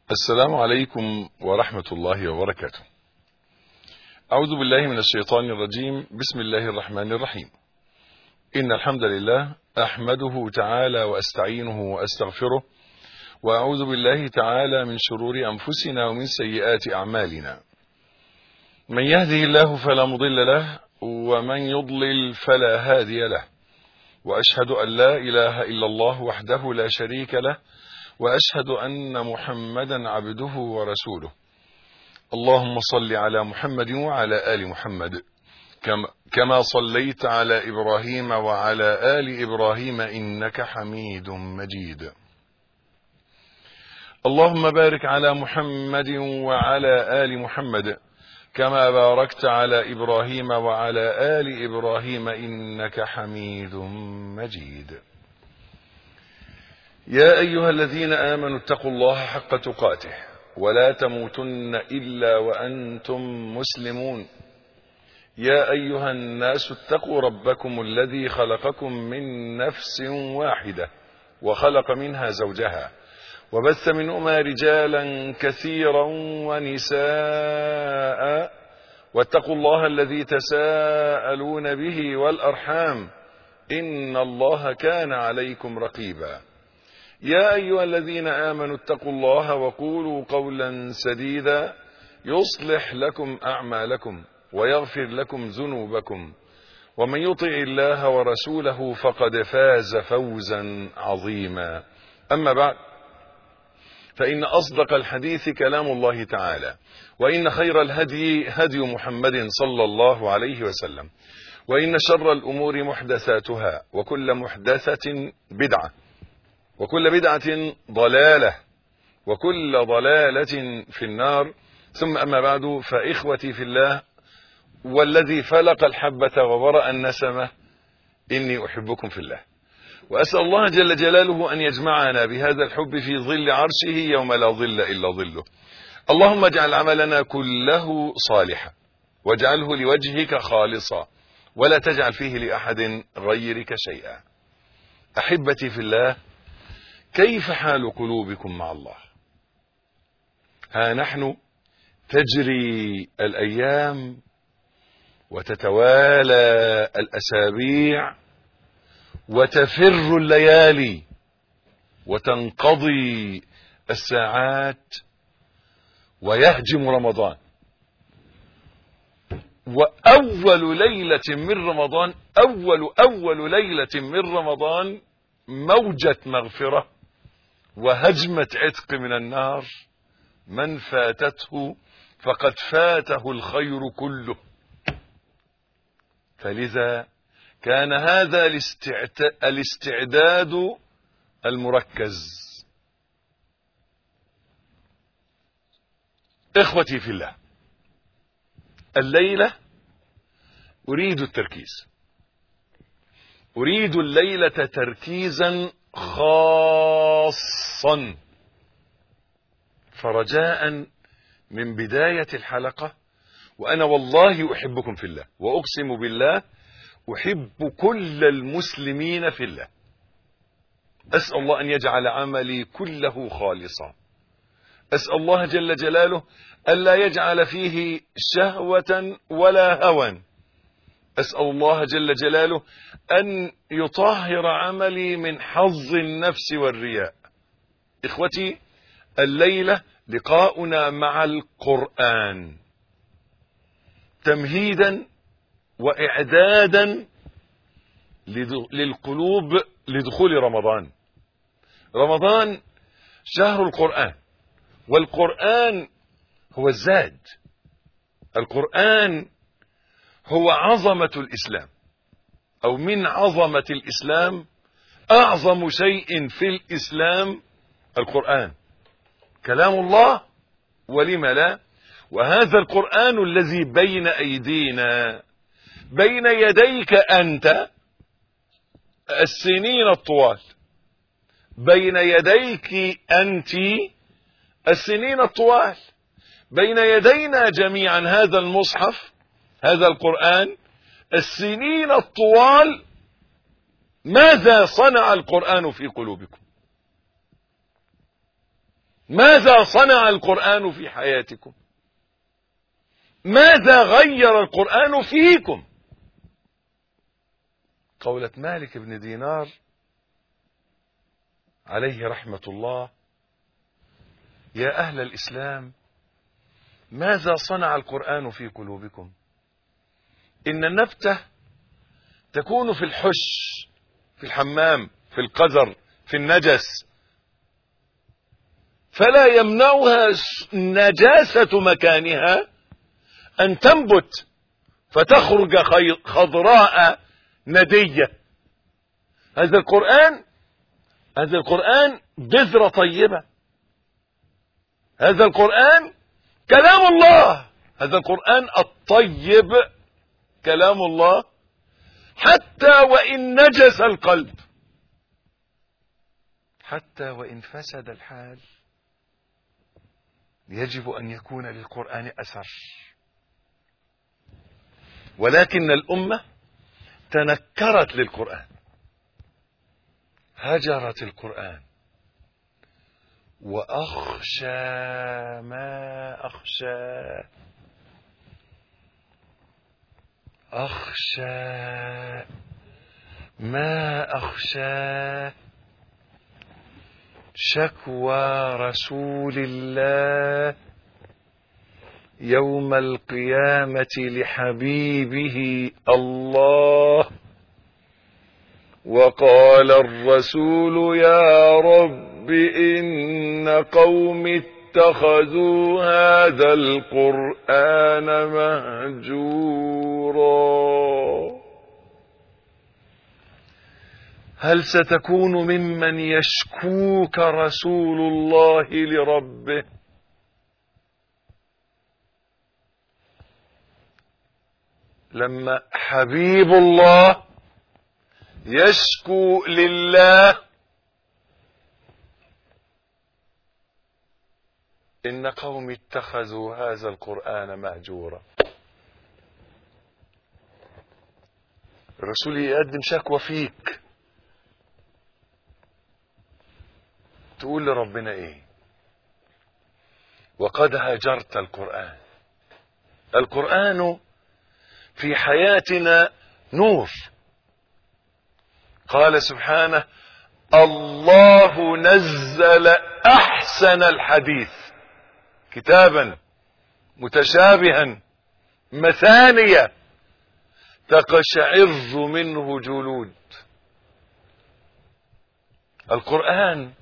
السلام عليكم ورحمة الله وبركاته. أعوذ بالله من الشيطان الرجيم، بسم الله الرحمن الرحيم. إن الحمد لله أحمده تعالى وأستعينه وأستغفره، وأعوذ بالله تعالى من شرور أنفسنا ومن سيئات أعمالنا. من يهده الله فلا مضل له، ومن يضلل فلا هادي له. وأشهد أن لا إله إلا الله وحده لا شريك له. واشهد ان محمدا عبده ورسوله اللهم صل على محمد وعلى ال محمد كما كما صليت على ابراهيم وعلى ال ابراهيم انك حميد مجيد اللهم بارك على محمد وعلى ال محمد كما باركت على ابراهيم وعلى ال ابراهيم انك حميد مجيد يا أيها الذين آمنوا اتقوا الله حق تقاته ولا تموتن إلا وأنتم مسلمون يا أيها الناس اتقوا ربكم الذي خلقكم من نفس واحدة وخلق منها زوجها وبث منهما رجالا كثيرا ونساء واتقوا الله الذي تساءلون به والأرحام إن الله كان عليكم رقيبا يا أيها الذين آمنوا اتقوا الله وقولوا قولا سديدا يصلح لكم أعمالكم ويغفر لكم ذنوبكم ومن يطع الله ورسوله فقد فاز فوزا عظيما أما بعد فإن أصدق الحديث كلام الله تعالى وإن خير الهدي هدي محمد صلى الله عليه وسلم وإن شر الأمور محدثاتها وكل محدثة بدعة وكل بدعة ضلالة وكل ضلالة في النار ثم أما بعد فإخوتي في الله والذي فلق الحبة وبرأ النسمة إني أحبكم في الله وأسأل الله جل جلاله أن يجمعنا بهذا الحب في ظل عرشه يوم لا ظل إلا ظله اللهم اجعل عملنا كله صالحا واجعله لوجهك خالصا ولا تجعل فيه لأحد غيرك شيئا أحبتي في الله كيف حال قلوبكم مع الله ها نحن تجري الايام وتتوالى الاسابيع وتفر الليالي وتنقضي الساعات ويهجم رمضان واول ليله من رمضان اول اول ليله من رمضان موجه مغفره وهجمة عتق من النار من فاتته فقد فاته الخير كله فلذا كان هذا الاستعداد المركز اخوتي في الله الليله اريد التركيز اريد الليله تركيزا خاصا فرجاء من بداية الحلقة وأنا والله أحبكم في الله وأقسم بالله أحب كل المسلمين في الله أسأل الله أن يجعل عملي كله خالصا أسأل الله جل جلاله ألا يجعل فيه شهوة ولا هوى أسأل الله جل جلاله أن يطهر عملي من حظ النفس والرياء إخوتي الليلة لقاؤنا مع القرآن تمهيدا وإعدادا للقلوب لدخول رمضان رمضان شهر القرآن والقرآن هو الزاد القرآن هو عظمة الإسلام أو من عظمة الإسلام أعظم شيء في الإسلام القرآن كلام الله ولم لا وهذا القرآن الذي بين أيدينا بين يديك أنت السنين الطوال بين يديك أنت السنين الطوال بين يدينا جميعا هذا المصحف هذا القرآن السنين الطوال ماذا صنع القرآن في قلوبكم ماذا صنع القرآن في حياتكم ماذا غير القرآن فيكم قولة مالك بن دينار عليه رحمة الله يا أهل الإسلام ماذا صنع القرآن في قلوبكم إن النبتة تكون في الحش في الحمام في القذر في النجس فلا يمنعها نجاسة مكانها أن تنبت فتخرج خضراء ندية هذا القرآن هذا القرآن بذرة طيبة هذا القرآن كلام الله هذا القرآن الطيب كلام الله حتى وإن نجس القلب حتى وإن فسد الحال يجب أن يكون للقرآن أثر ولكن الأمة تنكرت للقرآن هجرت القرآن وأخشى ما أخشى أخشى ما أخشى شكوى رسول الله يوم القيامة لحبيبه الله وقال الرسول يا رب إن قوم اتخذوا هذا القرآن مهجورا هل ستكون ممن يشكوك رسول الله لربه لما حبيب الله يشكو لله إن قوم اتخذوا هذا القرآن مهجورا الرسول يقدم شكوى فيك تقول لربنا ايه وقد هاجرت القرآن القرآن في حياتنا نور قال سبحانه الله نزل احسن الحديث كتابا متشابها مثانية تقشعر منه جلود القرآن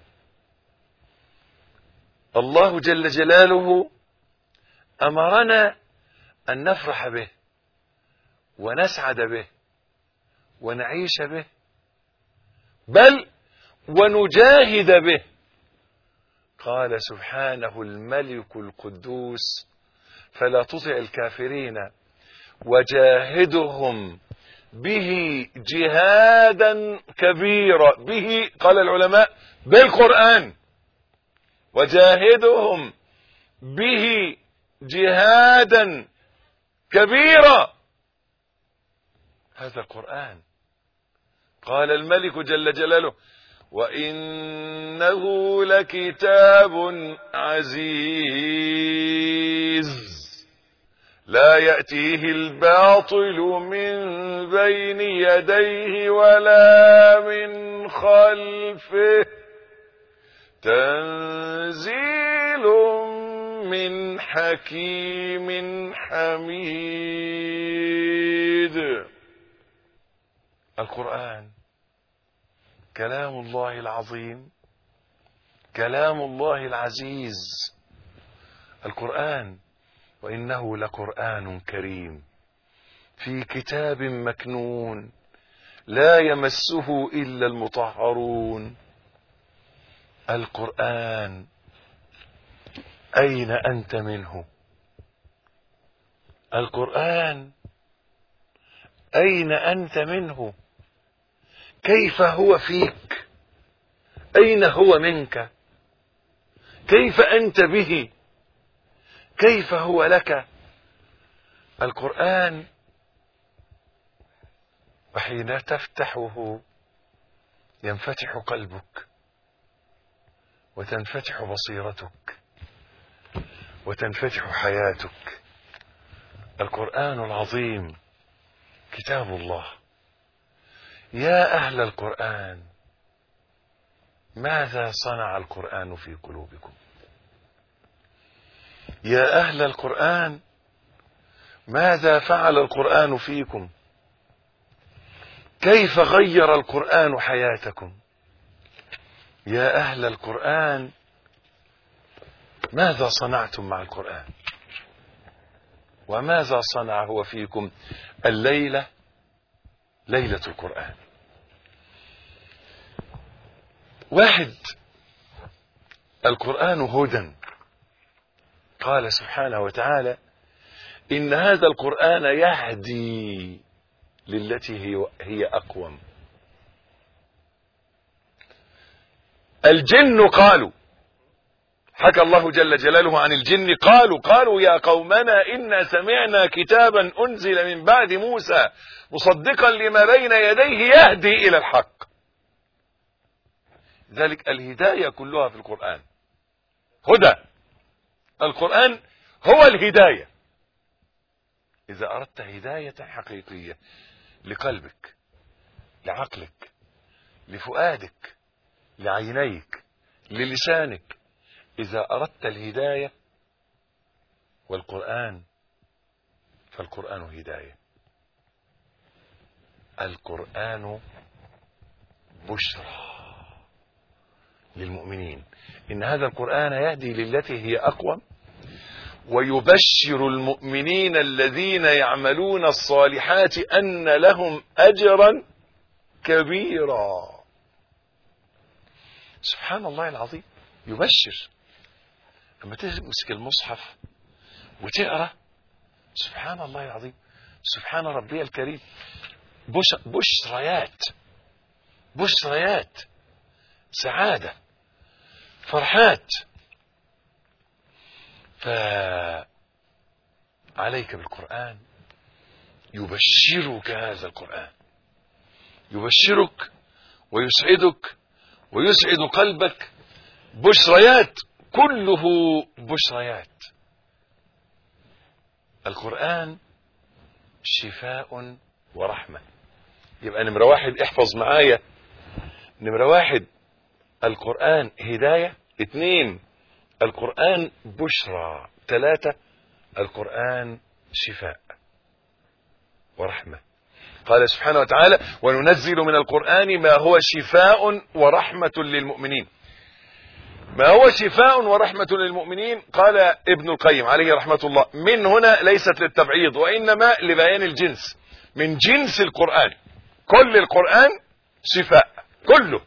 الله جل جلاله أمرنا أن نفرح به ونسعد به ونعيش به بل ونجاهد به قال سبحانه الملك القدوس فلا تطع الكافرين وجاهدهم به جهادا كبيرا به قال العلماء بالقرآن وجاهدهم به جهادا كبيرا هذا القرآن قال الملك جل جلاله وإنه لكتاب عزيز لا يأتيه الباطل من بين يديه ولا من خلفه تنزيل من حكيم حميد القرآن كلام الله العظيم كلام الله العزيز القرآن وإنه لقرآن كريم في كتاب مكنون لا يمسه إلا المطهرون القرآن أين أنت منه القرآن أين أنت منه كيف هو فيك أين هو منك كيف أنت به كيف هو لك القرآن وحين تفتحه ينفتح قلبك وتنفتح بصيرتك وتنفتح حياتك القرآن العظيم كتاب الله يا أهل القرآن ماذا صنع القرآن في قلوبكم يا أهل القرآن ماذا فعل القرآن فيكم كيف غير القرآن حياتكم يا أهل القرآن ماذا صنعتم مع القرآن وماذا صنع هو فيكم الليلة ليلة القرآن واحد القرآن هدى قال سبحانه وتعالى إن هذا القرآن يهدي للتي هي, هي أقوم الجن قالوا حكى الله جل جلاله عن الجن قالوا قالوا يا قومنا إنا سمعنا كتابا أنزل من بعد موسى مصدقا لما بين يديه يهدي إلى الحق ذلك الهداية كلها في القرآن هدى القرآن هو الهداية إذا أردت هداية حقيقية لقلبك لعقلك لفؤادك لعينيك للسانك إذا أردت الهداية والقرآن فالقرآن هداية القرآن بشرى للمؤمنين إن هذا القرآن يهدي للتي هي أقوم ويبشر المؤمنين الذين يعملون الصالحات أن لهم أجرا كبيرا سبحان الله العظيم يبشر لما تمسك المصحف وتقرا سبحان الله العظيم سبحان ربي الكريم بش بشريات بشريات سعادة فرحات فعليك بالقرآن يبشرك هذا القرآن يبشرك ويسعدك ويسعد قلبك بشريات كله بشريات القرآن شفاء ورحمة يبقى نمرة واحد احفظ معايا نمرة واحد القرآن هداية اثنين القرآن بشرى ثلاثة القرآن شفاء ورحمة قال سبحانه وتعالى وننزل من القرآن ما هو شفاء ورحمة للمؤمنين ما هو شفاء ورحمة للمؤمنين قال ابن القيم عليه رحمة الله من هنا ليست للتبعيض وإنما لبيان الجنس من جنس القرآن كل القرآن شفاء كله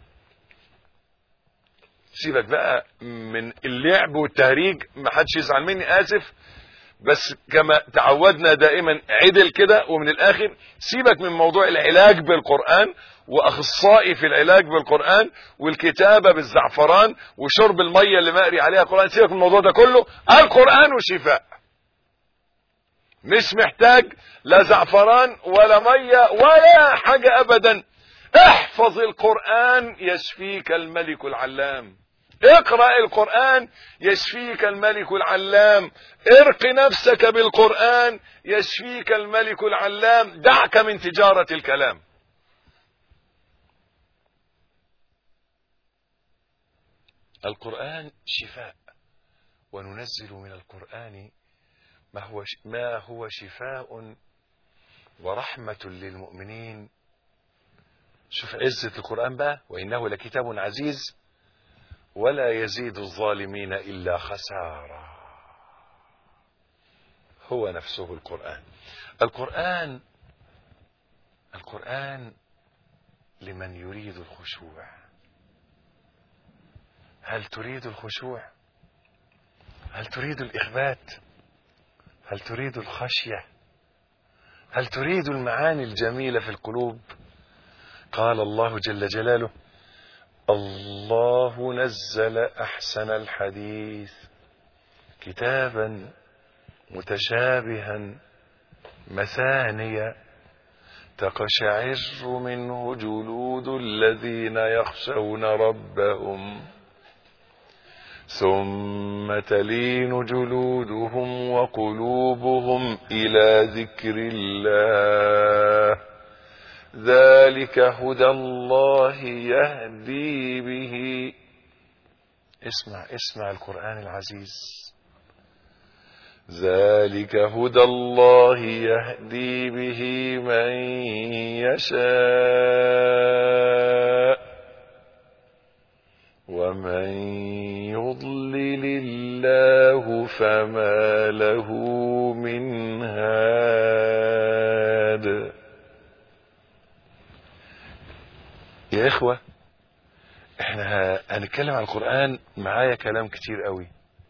سيبك بقى من اللعب والتهريج ما حدش يزعل مني اسف بس كما تعودنا دائما عدل كده ومن الاخر سيبك من موضوع العلاج بالقرآن واخصائي في العلاج بالقرآن والكتابة بالزعفران وشرب المية اللي مقري عليها قرآن سيبك من الموضوع ده كله القرآن شفاء مش محتاج لا زعفران ولا مية ولا حاجة ابدا احفظ القرآن يشفيك الملك العلام اقرأ القرآن يشفيك الملك العلام ارق نفسك بالقرآن يشفيك الملك العلام دعك من تجارة الكلام القرآن شفاء وننزل من القرآن ما هو ما هو شفاء ورحمة للمؤمنين شوف عزة القرآن بقى وإنه لكتاب عزيز ولا يزيد الظالمين إلا خسارة هو نفسه القرآن القرآن القرآن لمن يريد الخشوع هل تريد الخشوع هل تريد الإخبات هل تريد الخشية هل تريد المعاني الجميلة في القلوب قال الله جل جلاله الله نزل احسن الحديث كتابا متشابها مثانيا تقشعر منه جلود الذين يخشون ربهم ثم تلين جلودهم وقلوبهم إلى ذكر الله ذلك هدى الله يهدي به اسمع اسمع القرآن العزيز ذلك هدى الله يهدي به من يشاء ومن يضلل الله فما له من هاد يا إخوة احنا هنتكلم عن القرآن معايا كلام كتير قوي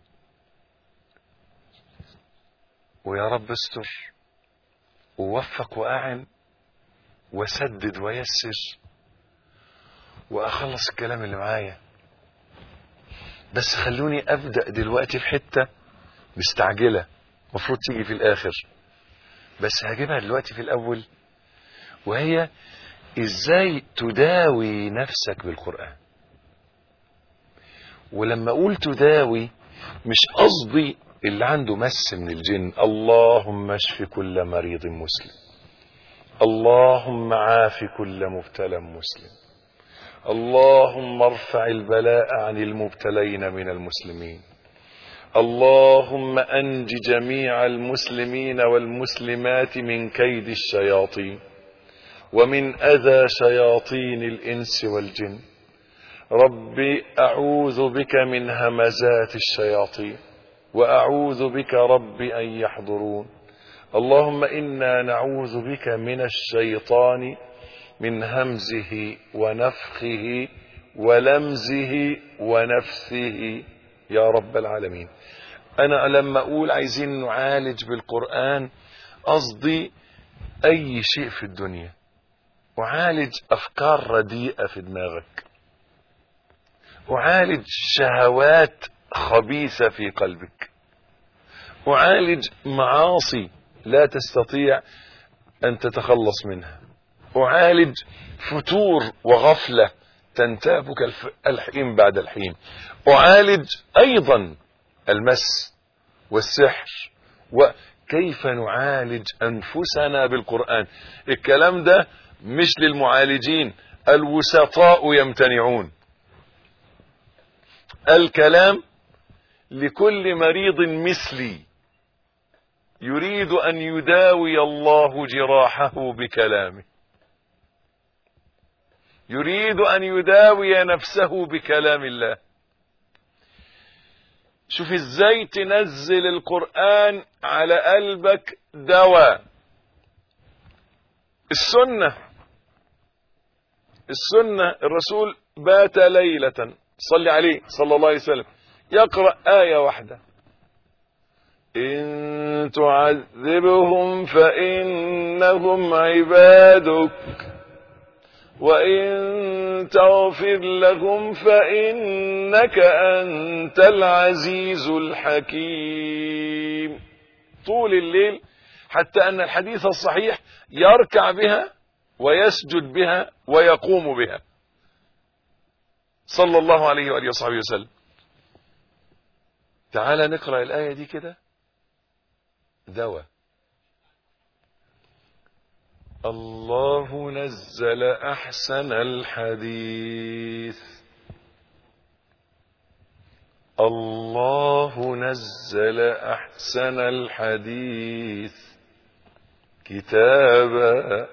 ويا رب استر ووفق وأعن وسدد ويسر وأخلص الكلام اللي معايا بس خلوني أبدأ دلوقتي في حتة مستعجلة مفروض تيجي في الآخر بس هجيبها دلوقتي في الأول وهي إزاي تداوي نفسك بالقرآن ولما أقول تداوي مش قصدي اللي عنده مس من الجن اللهم اشف كل مريض مسلم اللهم عاف كل مبتلى مسلم اللهم ارفع البلاء عن المبتلين من المسلمين اللهم انج جميع المسلمين والمسلمات من كيد الشياطين ومن اذى شياطين الانس والجن ربي اعوذ بك من همزات الشياطين واعوذ بك رب ان يحضرون اللهم انا نعوذ بك من الشيطان من همزه ونفخه ولمزه ونفثه يا رب العالمين انا لما اقول عايزين نعالج بالقران قصدي اي شيء في الدنيا اعالج افكار رديئه في دماغك اعالج شهوات خبيثه في قلبك اعالج معاصي لا تستطيع ان تتخلص منها أعالج فتور وغفلة تنتابك الحين بعد الحين أعالج أيضا المس والسحر وكيف نعالج أنفسنا بالقرآن الكلام ده مش للمعالجين الوسطاء يمتنعون الكلام لكل مريض مثلي يريد أن يداوي الله جراحه بكلامه يريد أن يداوي نفسه بكلام الله شوف ازاي تنزل القرآن على قلبك دواء السنة السنة الرسول بات ليلة صلي عليه صلى الله عليه وسلم يقرأ آية واحدة إن تعذبهم فإنهم عبادك وإن تغفر لهم فإنك أنت العزيز الحكيم طول الليل حتى أن الحديث الصحيح يركع بها ويسجد بها ويقوم بها صلى الله عليه وآله وصحبه وسلم تعال نقرأ الآية دي كده دواء الله نزل أحسن الحديث الله نزل أحسن الحديث كتابا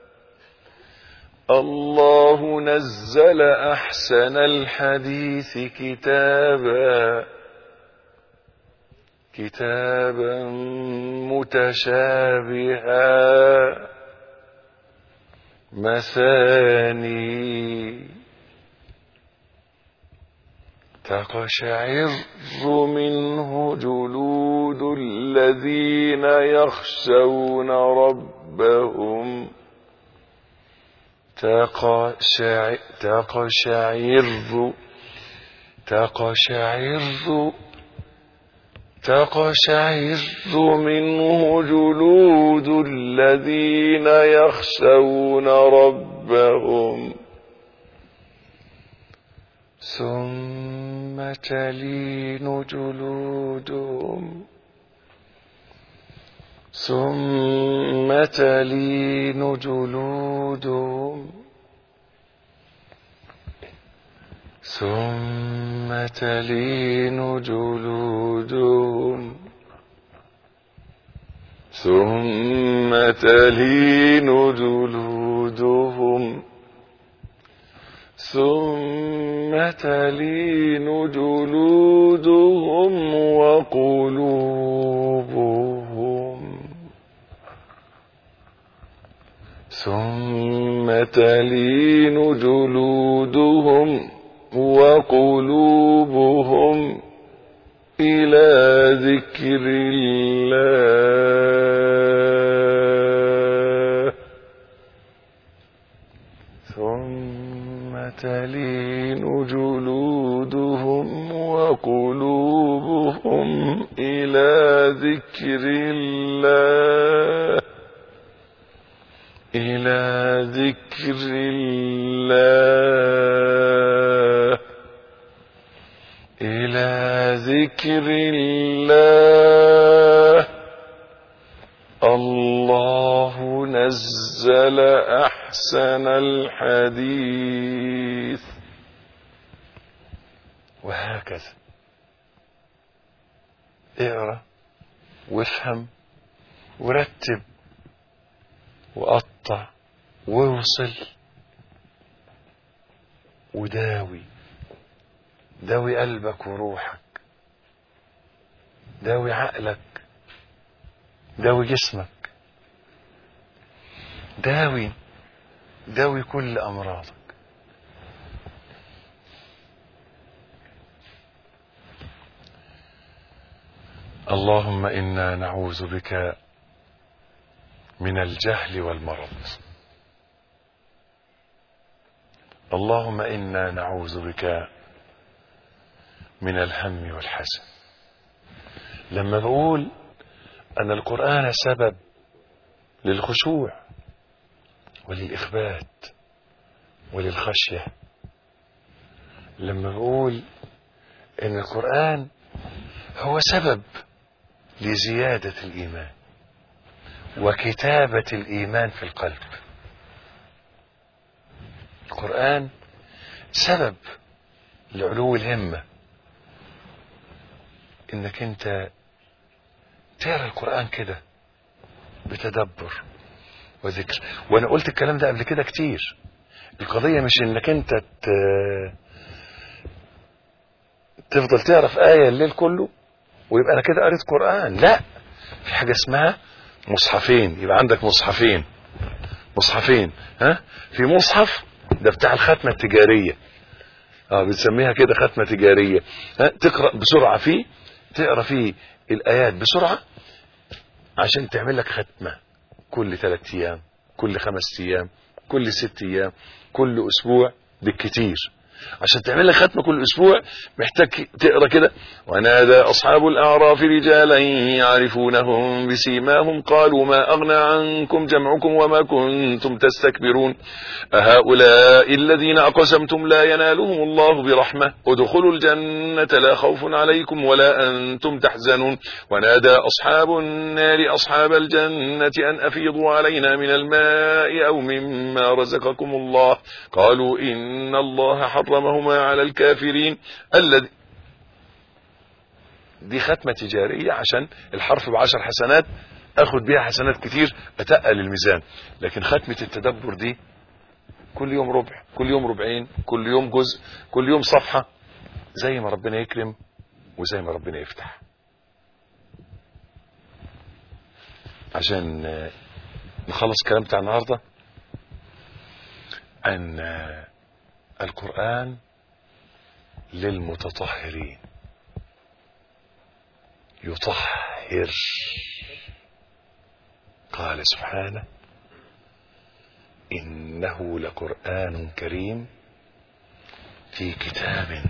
الله نزل أحسن الحديث كتابا كتابا متشابها مثاني تقشعر منه جلود الذين يخشون ربهم تقشعر تقشعر تقشعر تقشعر منه جلود الذين يخشون ربهم ثم تلين جلودهم ثم تلين جلودهم ثم تلين جلودهم ثم تلين جلودهم ثم تلين جلودهم وقلوبهم ثم تلين جلودهم وقلوبهم إلى ذكر الله ثم تلين جلودهم وقلوبهم إلى ذكر الله إلى ذكر الله إلى ذكر الله الله نزل أحسن الحديث وهكذا اقرأ وافهم ورتب وقطع ووصل وداوي داوي قلبك وروحك داوي عقلك داوي جسمك داوي داوي كل امراضك اللهم انا نعوذ بك من الجهل والمرض اللهم انا نعوذ بك من الهم والحزن لما بقول ان القران سبب للخشوع وللاخبات وللخشيه لما بقول ان القران هو سبب لزياده الايمان وكتابه الايمان في القلب القران سبب لعلو الهمه انك انت تقرا القران كده بتدبر وذكر وانا قلت الكلام ده قبل كده كتير القضيه مش انك انت ت... تفضل تعرف ايه الليل كله ويبقى انا كده قريت قران لا في حاجه اسمها مصحفين يبقى عندك مصحفين مصحفين ها في مصحف ده بتاع الختمه التجاريه اه بنسميها كده ختمه تجاريه ها تقرا بسرعه فيه تقرا فيه الايات بسرعه عشان تعمل لك ختمه كل ثلاث ايام كل خمس ايام كل ست ايام كل اسبوع بالكتير عشان تعمل لك ختمه كل اسبوع محتاج تقرا كده ونادى اصحاب الاعراف رجالا يعرفونهم بسيماهم قالوا ما اغنى عنكم جمعكم وما كنتم تستكبرون اهؤلاء الذين اقسمتم لا ينالهم الله برحمه ادخلوا الجنه لا خوف عليكم ولا انتم تحزنون ونادى اصحاب النار اصحاب الجنه ان افيضوا علينا من الماء او مما رزقكم الله قالوا ان الله حرمهما على الكافرين الذي دي ختمة تجارية عشان الحرف بعشر حسنات اخد بيها حسنات كتير اتقل الميزان لكن ختمة التدبر دي كل يوم ربع كل يوم ربعين كل يوم جزء كل يوم صفحة زي ما ربنا يكرم وزي ما ربنا يفتح عشان نخلص الكلام بتاع النهارده ان القرآن للمتطهرين يطهر قال سبحانه إنه لقرآن كريم في كتاب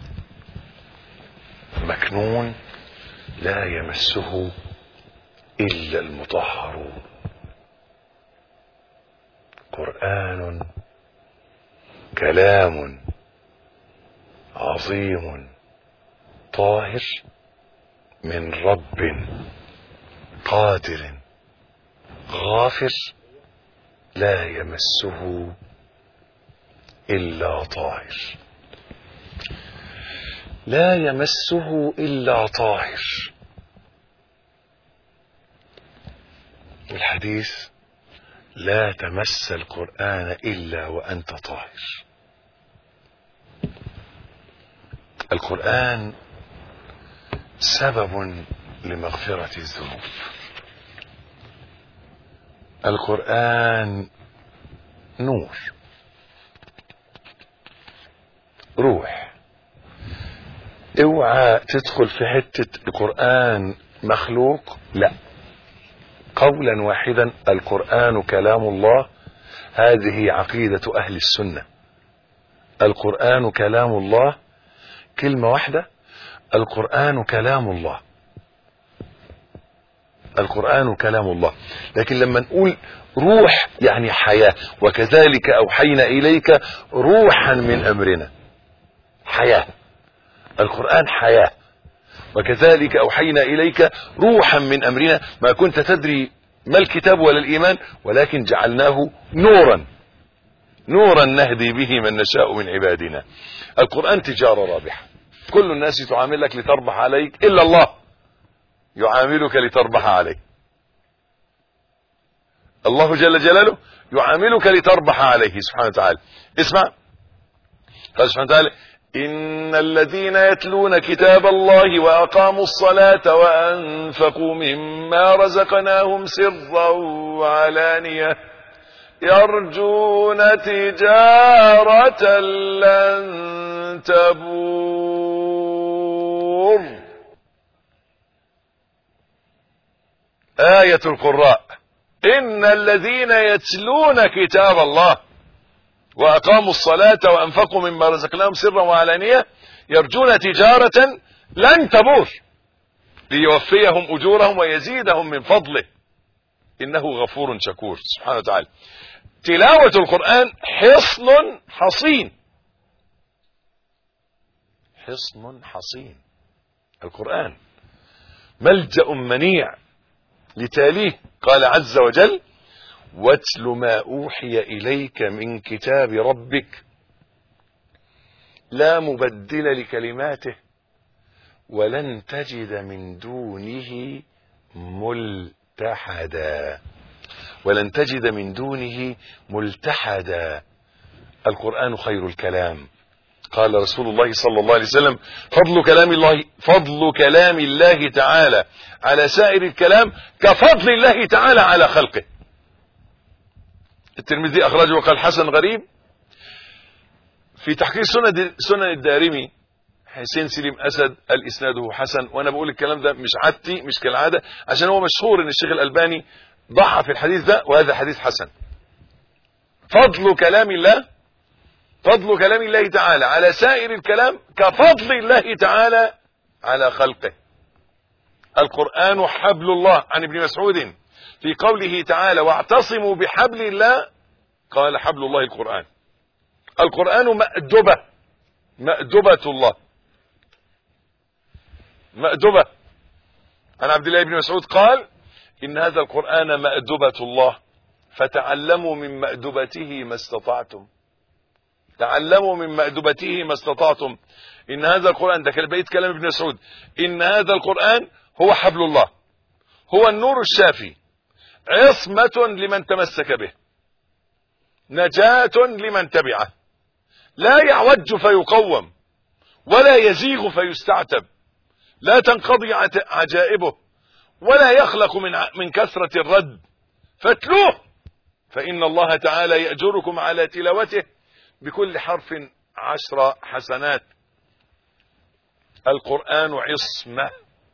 مكنون لا يمسه إلا المطهرون قرآن كلام عظيم طاهر من رب قادر غافر لا يمسه الا طاهر لا يمسه الا طاهر والحديث لا تمس القران الا وانت طاهر القران سبب لمغفره الذنوب القران نور روح اوعى تدخل في حتة القرآن مخلوق لا قولا واحدا القرآن كلام الله هذه عقيدة أهل السنة القرآن كلام الله كلمة واحدة القرآن كلام الله القرآن كلام الله لكن لما نقول روح يعني حياة وكذلك أوحينا إليك روحا من أمرنا حياة القرآن حياة وكذلك أوحينا إليك روحا من أمرنا ما كنت تدري ما الكتاب ولا الإيمان ولكن جعلناه نورا نورا نهدي به من نشاء من عبادنا القرآن تجارة رابحة كل الناس تعاملك لتربح عليك إلا الله يعاملك لتربح عليه الله جل جلاله يعاملك لتربح عليه سبحانه وتعالى اسمع قال سبحانه وتعالى إن الذين يتلون كتاب الله وأقاموا الصلاة وأنفقوا مما رزقناهم سرا وعلانية يرجون تجارة لن تبور آية القراء إن الذين يتلون كتاب الله وأقاموا الصلاة وأنفقوا مما رزقناهم سرا وعلانية يرجون تجارة لن تبور ليوفيهم أجورهم ويزيدهم من فضله إنه غفور شكور سبحانه وتعالى تلاوة القرآن حصن حصين حصن حصين القرآن ملجأ منيع لتاليه قال عز وجل واتل ما اوحي اليك من كتاب ربك لا مبدل لكلماته ولن تجد من دونه ملتحدا ولن تجد من دونه ملتحدا القران خير الكلام قال رسول الله صلى الله عليه وسلم فضل كلام الله فضل كلام الله تعالى على سائر الكلام كفضل الله تعالى على خلقه الترمذي اخرجه وقال حسن غريب في تحقيق سنن سنن الدارمي حسين سليم اسد الاسناده حسن وانا بقول الكلام ده مش عادتي مش كالعاده عشان هو مشهور ان الشيخ الالباني ضعف الحديث ده وهذا حديث حسن فضل كلام الله فضل كلام الله تعالى على سائر الكلام كفضل الله تعالى على خلقه القرآن حبل الله عن ابن مسعود في قوله تعالى واعتصموا بحبل الله قال حبل الله القرآن القرآن مأدبة مأدبة الله مأدبة عن عبد الله بن مسعود قال إن هذا القرآن مأدبة الله فتعلموا من مأدبته ما استطعتم تعلموا من مأدبته ما استطعتم إن هذا القرآن ده كان بقيت كلام ابن مسعود إن هذا القرآن هو حبل الله هو النور الشافي عصمة لمن تمسك به نجاة لمن تبعه لا يعوج فيقوم ولا يزيغ فيستعتب لا تنقضي عجائبه ولا يخلق من من كثرة الرد فاتلوه فإن الله تعالى يأجركم على تلاوته بكل حرف عشر حسنات القرآن عصمة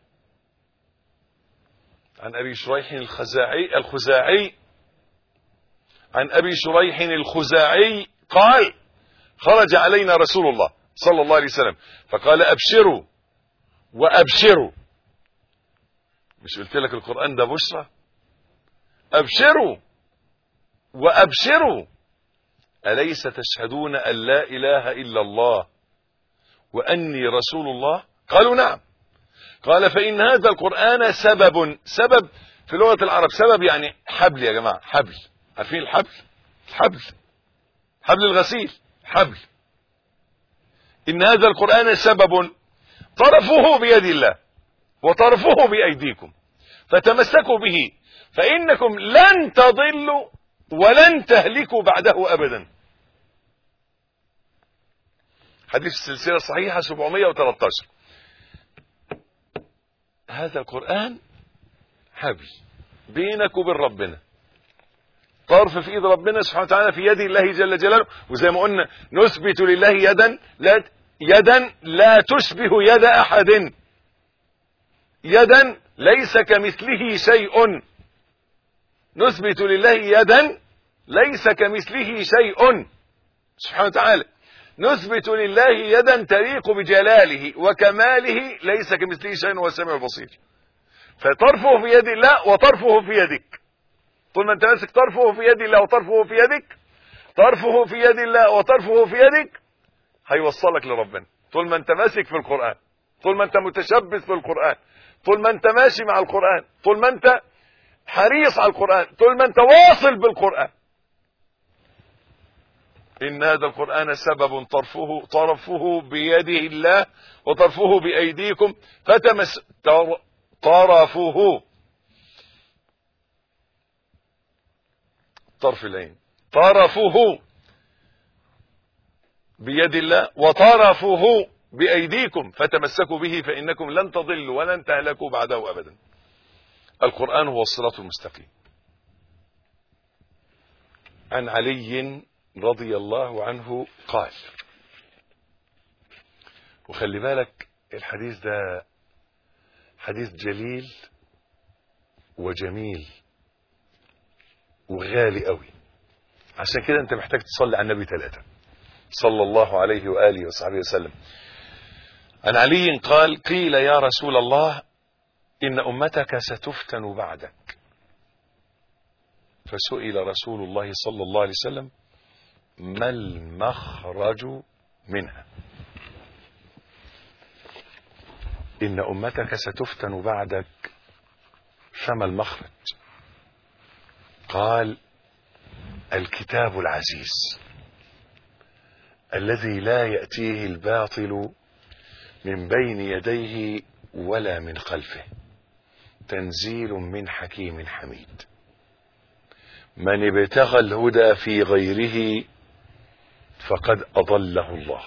عن أبي شريح الخزاعي الخزاعي عن أبي شريح الخزاعي قال خرج علينا رسول الله صلى الله عليه وسلم فقال أبشروا وأبشروا مش قلت لك القرآن ده بشرى أبشروا وأبشروا أليس تشهدون أن لا إله إلا الله وأني رسول الله قالوا نعم قال فإن هذا القرآن سبب سبب في لغة العرب سبب يعني حبل يا جماعة حبل عارفين الحبل الحبل حبل الغسيل حبل إن هذا القرآن سبب طرفه بيد الله وطرفه بأيديكم فتمسكوا به فإنكم لن تضلوا ولن تهلكوا بعده أبدا حديث السلسلة الصحيحة 713 هذا القرآن حبل بينك وبين ربنا طرف في ايد ربنا سبحانه وتعالى في يد الله جل جلاله وزي ما قلنا نثبت لله يدا لا يدا لا تشبه يد احد يدا ليس كمثله شيء نثبت لله يدا ليس كمثله شيء سبحانه وتعالى نثبت لله يدا تليق بجلاله وكماله ليس كمثله شيء هو السميع البصير فطرفه في يد الله وطرفه في يدك طول ما انت ماسك طرفه في يد الله وطرفه في يدك طرفه في يد الله وطرفه في يدك هيوصلك لربنا طول ما انت ماسك في القرآن طول ما انت متشبث في القرآن طول ما انت ماشي مع القرآن طول ما انت حريص على القرآن طول ما انت واصل بالقرآن إن هذا القرآن سبب طرفه طرفه بيده الله وطرفه بأيديكم فتمس طرفه طرف العين طرفه بيد الله وطرفه بأيديكم فتمسكوا به فإنكم لن تضلوا ولن تهلكوا بعده أبدا القرآن هو الصراط المستقيم عن علي رضي الله عنه قال وخلي بالك الحديث ده حديث جليل وجميل وغالي قوي عشان كده انت محتاج تصلي على النبي ثلاثة صلى الله عليه وآله وصحبه وسلم عن علي قال قيل يا رسول الله إن أمتك ستفتن بعدك فسئل رسول الله صلى الله عليه وسلم ما المخرج منها إن أمتك ستفتن بعدك فما المخرج قال الكتاب العزيز الذي لا يأتيه الباطل من بين يديه ولا من خلفه تنزيل من حكيم حميد من ابتغى الهدى في غيره فقد أضله الله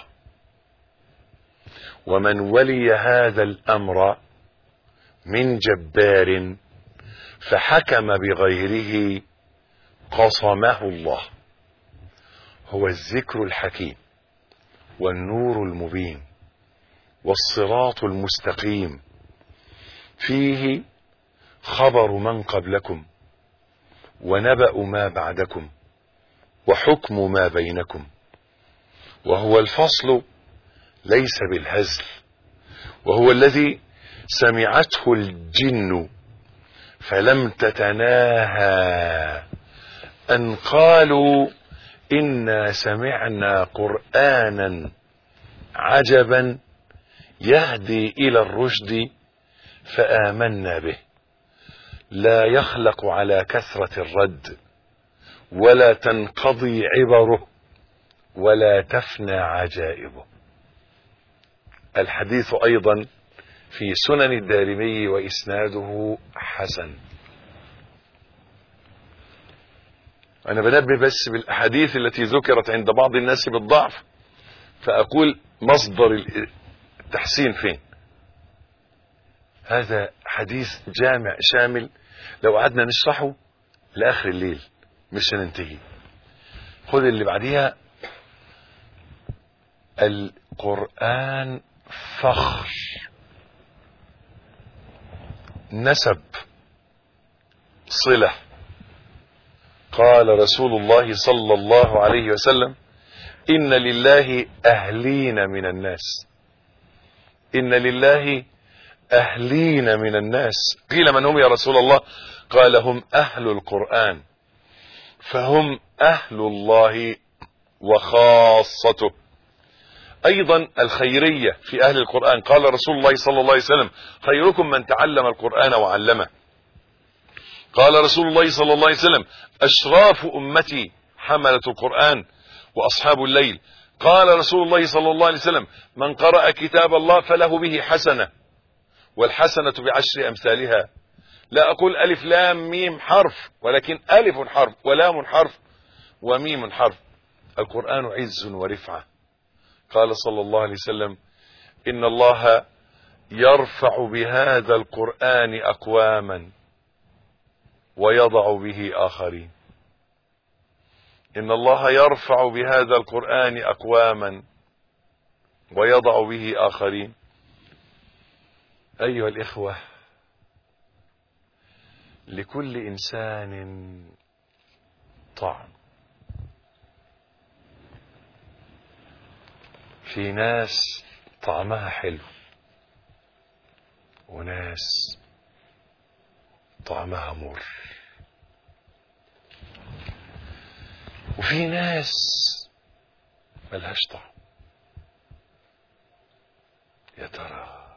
ومن ولي هذا الأمر من جبار فحكم بغيره قصمه الله هو الذكر الحكيم والنور المبين والصراط المستقيم فيه خبر من قبلكم ونبأ ما بعدكم وحكم ما بينكم وهو الفصل ليس بالهزل وهو الذي سمعته الجن فلم تتناهى أن قالوا إنا سمعنا قرآنا عجبا يهدي إلى الرشد فآمنا به لا يخلق على كثرة الرد ولا تنقضي عبره ولا تفنى عجائبه الحديث أيضا في سنن الدارمي وإسناده حسن أنا بنبه بس بالأحاديث التي ذكرت عند بعض الناس بالضعف فأقول مصدر التحسين فين هذا حديث جامع شامل لو قعدنا نشرحه لآخر الليل مش هننتهي خذ اللي بعديها القرآن فخر نسب صلة قال رسول الله صلى الله عليه وسلم إن لله أهلين من الناس إن لله أهلين من الناس قيل من هم يا رسول الله قال هم أهل القرآن فهم أهل الله وخاصته ايضا الخيرية في اهل القرآن قال رسول الله صلى الله عليه وسلم خيركم من تعلم القرآن وعلمه قال رسول الله صلى الله عليه وسلم اشراف امتي حملة القرآن واصحاب الليل قال رسول الله صلى الله عليه وسلم من قرأ كتاب الله فله به حسنة والحسنة بعشر امثالها لا اقول الف لام ميم حرف ولكن الف حرف ولام حرف وميم حرف القرآن عز ورفعة قال صلى الله عليه وسلم إن الله يرفع بهذا القرآن أقواما ويضع به آخرين إن الله يرفع بهذا القرآن أقواما ويضع به آخرين أيها الإخوة لكل إنسان طعم في ناس طعمها حلو وناس طعمها مر وفي ناس ملهاش طعم يا ترى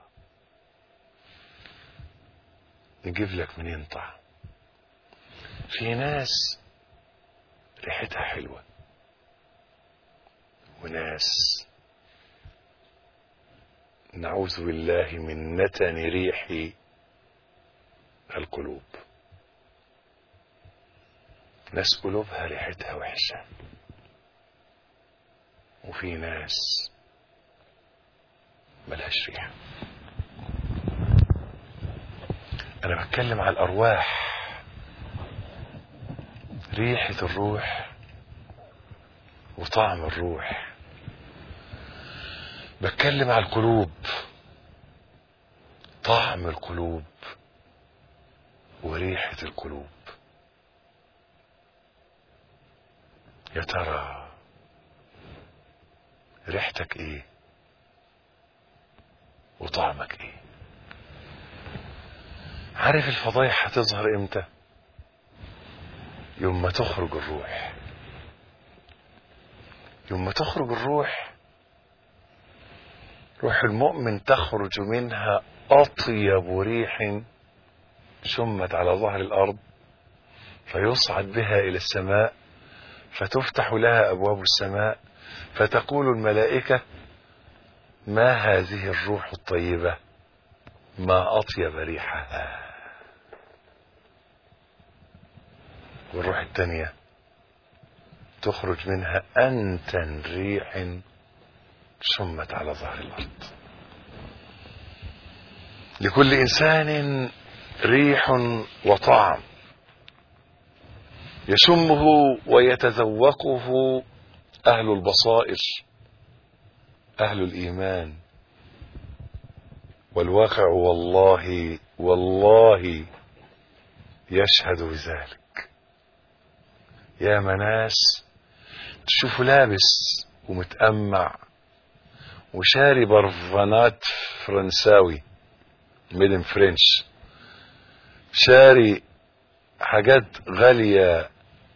نجيب لك منين طعم في ناس ريحتها حلوة وناس نعوذ بالله من نتن ريح القلوب ناس قلوبها ريحتها وحشة وفي ناس ملهاش ريحة أنا بتكلم على الأرواح ريحة الروح وطعم الروح بتكلم على القلوب طعم القلوب وريحة القلوب يا ترى ريحتك ايه وطعمك ايه عارف الفضايح هتظهر امتى يوم ما تخرج الروح يوم ما تخرج الروح روح المؤمن تخرج منها أطيب ريح شمت على ظهر الأرض فيصعد بها إلى السماء فتفتح لها أبواب السماء فتقول الملائكة ما هذه الروح الطيبة ما أطيب ريحها والروح الثانية تخرج منها أنتن ريح شمت على ظهر الأرض لكل إنسان ريح وطعم يشمه ويتذوقه أهل البصائر أهل الإيمان والواقع والله والله يشهد بذلك يا مناس تشوفه لابس ومتأمع وشاري برفانات فرنساوي ميدن فرنش شاري حاجات غالية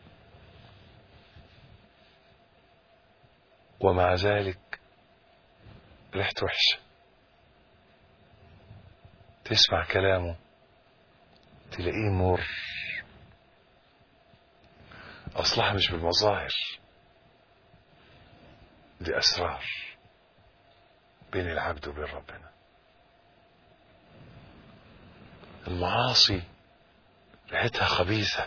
ومع ذلك ريحته وحشة تسمع كلامه تلاقيه مر أصلها مش بالمظاهر دي أسرار بين العبد وبين ربنا المعاصي ريحتها خبيثة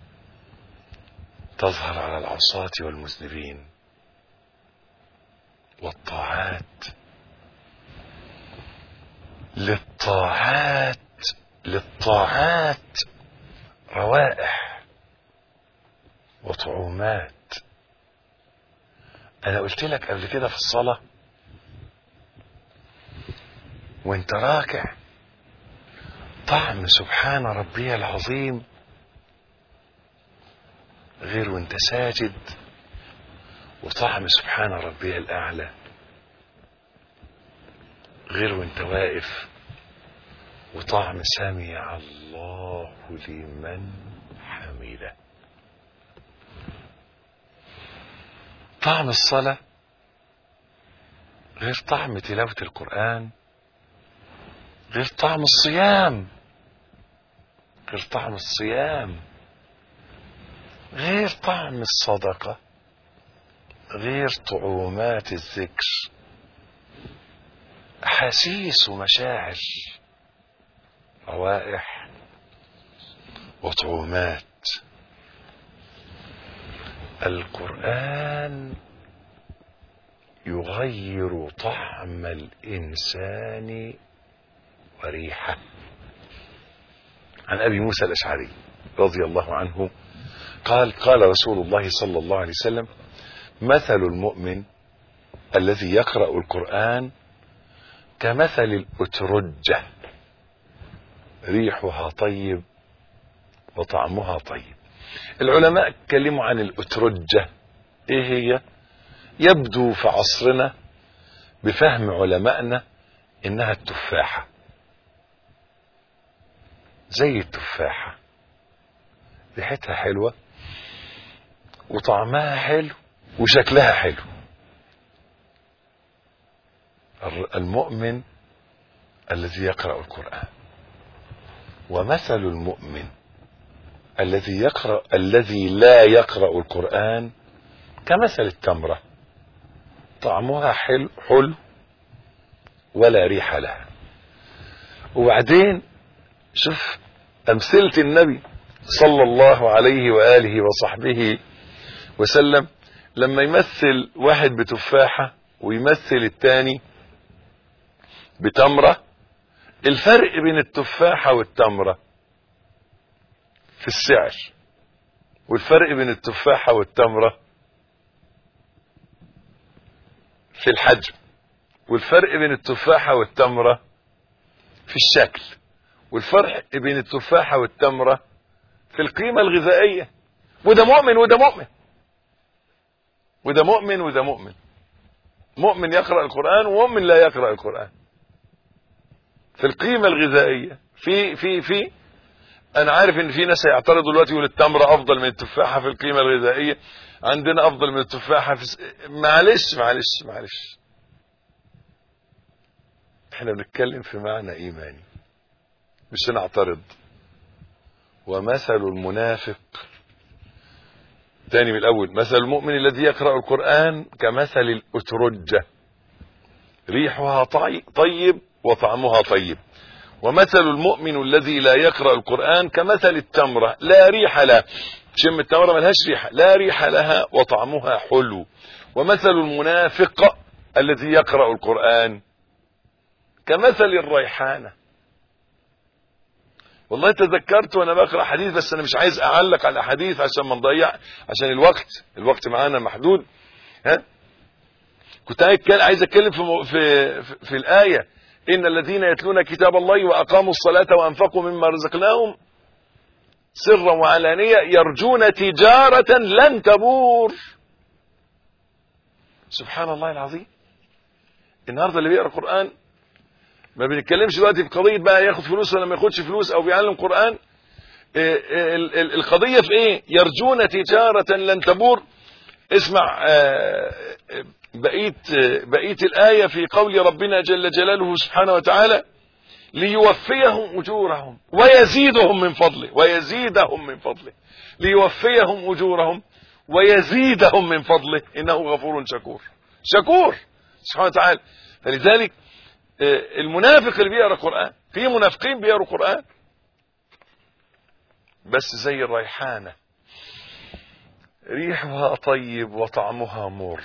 تظهر على العصاة والمذنبين والطاعات للطاعات للطاعات روائح وطعومات انا قلت لك قبل كده في الصلاة وانت راكع طعم سبحان ربي العظيم غير وانت ساجد وطعم سبحان ربي الأعلى غير وانت واقف وطعم سمع الله لمن حمده طعم الصلاة غير طعم تلاوة القرآن غير طعم الصيام غير طعم الصيام غير طعم الصدقة غير طعومات الذكر أحاسيس ومشاعر روائح وطعومات القرآن يغير طعم الإنسان وريحه عن أبي موسى الأشعري رضي الله عنه قال قال رسول الله صلى الله عليه وسلم مثل المؤمن الذي يقرأ القرآن كمثل الأترجة ريحها طيب وطعمها طيب العلماء اتكلموا عن الأترجة ايه هي يبدو في عصرنا بفهم علمائنا انها التفاحة زي التفاحة ريحتها حلوة وطعمها حلو وشكلها حلو المؤمن الذي يقرأ القرآن ومثل المؤمن الذي يقرأ الذي لا يقرأ القرآن كمثل التمرة طعمها حلو حلو ولا ريح لها وبعدين شوف أمثلة النبي صلى الله عليه وآله وصحبه وسلم لما يمثل واحد بتفاحة ويمثل التاني بتمرة الفرق بين التفاحة والتمرة في السعر والفرق بين التفاحة والتمرة في الحجم والفرق بين التفاحة والتمرة في الشكل والفرق بين التفاحة والتمرة في القيمة الغذائية وده مؤمن وده مؤمن وده مؤمن وده مؤمن مؤمن يقرأ القرآن ومؤمن لا يقرأ القرآن في القيمة الغذائية في في في انا عارف ان في ناس هيعترضوا دلوقتي يقول التمرة افضل من التفاحة في القيمة الغذائية عندنا افضل من التفاحة في س... معلش معلش معلش احنا بنتكلم في معنى ايماني مش نعترض ومثل المنافق تاني من الاول مثل المؤمن الذي يقرأ القرآن كمثل الاترجة ريحها طيب وطعمها طيب ومثل المؤمن الذي لا يقرأ القرآن كمثل التمرة لا ريح لها شم التمرة ملهاش ريحة لا ريح لها وطعمها حلو ومثل المنافق الذي يقرأ القرآن كمثل الريحانة والله تذكرت وانا بقرا حديث بس انا مش عايز اعلق على حديث عشان ما نضيع عشان الوقت الوقت معانا محدود ها كنت عايز اتكلم في في في, في الايه ان الذين يتلون كتاب الله واقاموا الصلاه وانفقوا مما رزقناهم سرا وعلانيه يرجون تجاره لن تبور سبحان الله العظيم النهارده اللي بيقرا قران ما بنتكلمش دلوقتي في قضيه بقى ياخد فلوس ولا ما ياخدش فلوس او بيعلم قران القضيه في ايه يرجون تجاره لن تبور اسمع بقيه بقيه الايه في قول ربنا جل جلاله سبحانه وتعالى ليوفيهم اجورهم ويزيدهم من فضله ويزيدهم من فضله ليوفيهم اجورهم ويزيدهم من فضله انه غفور شكور شكور سبحانه وتعالى فلذلك المنافق اللي بيقرا قران في منافقين بيقروا قران بس زي الريحانه ريحها طيب وطعمها مر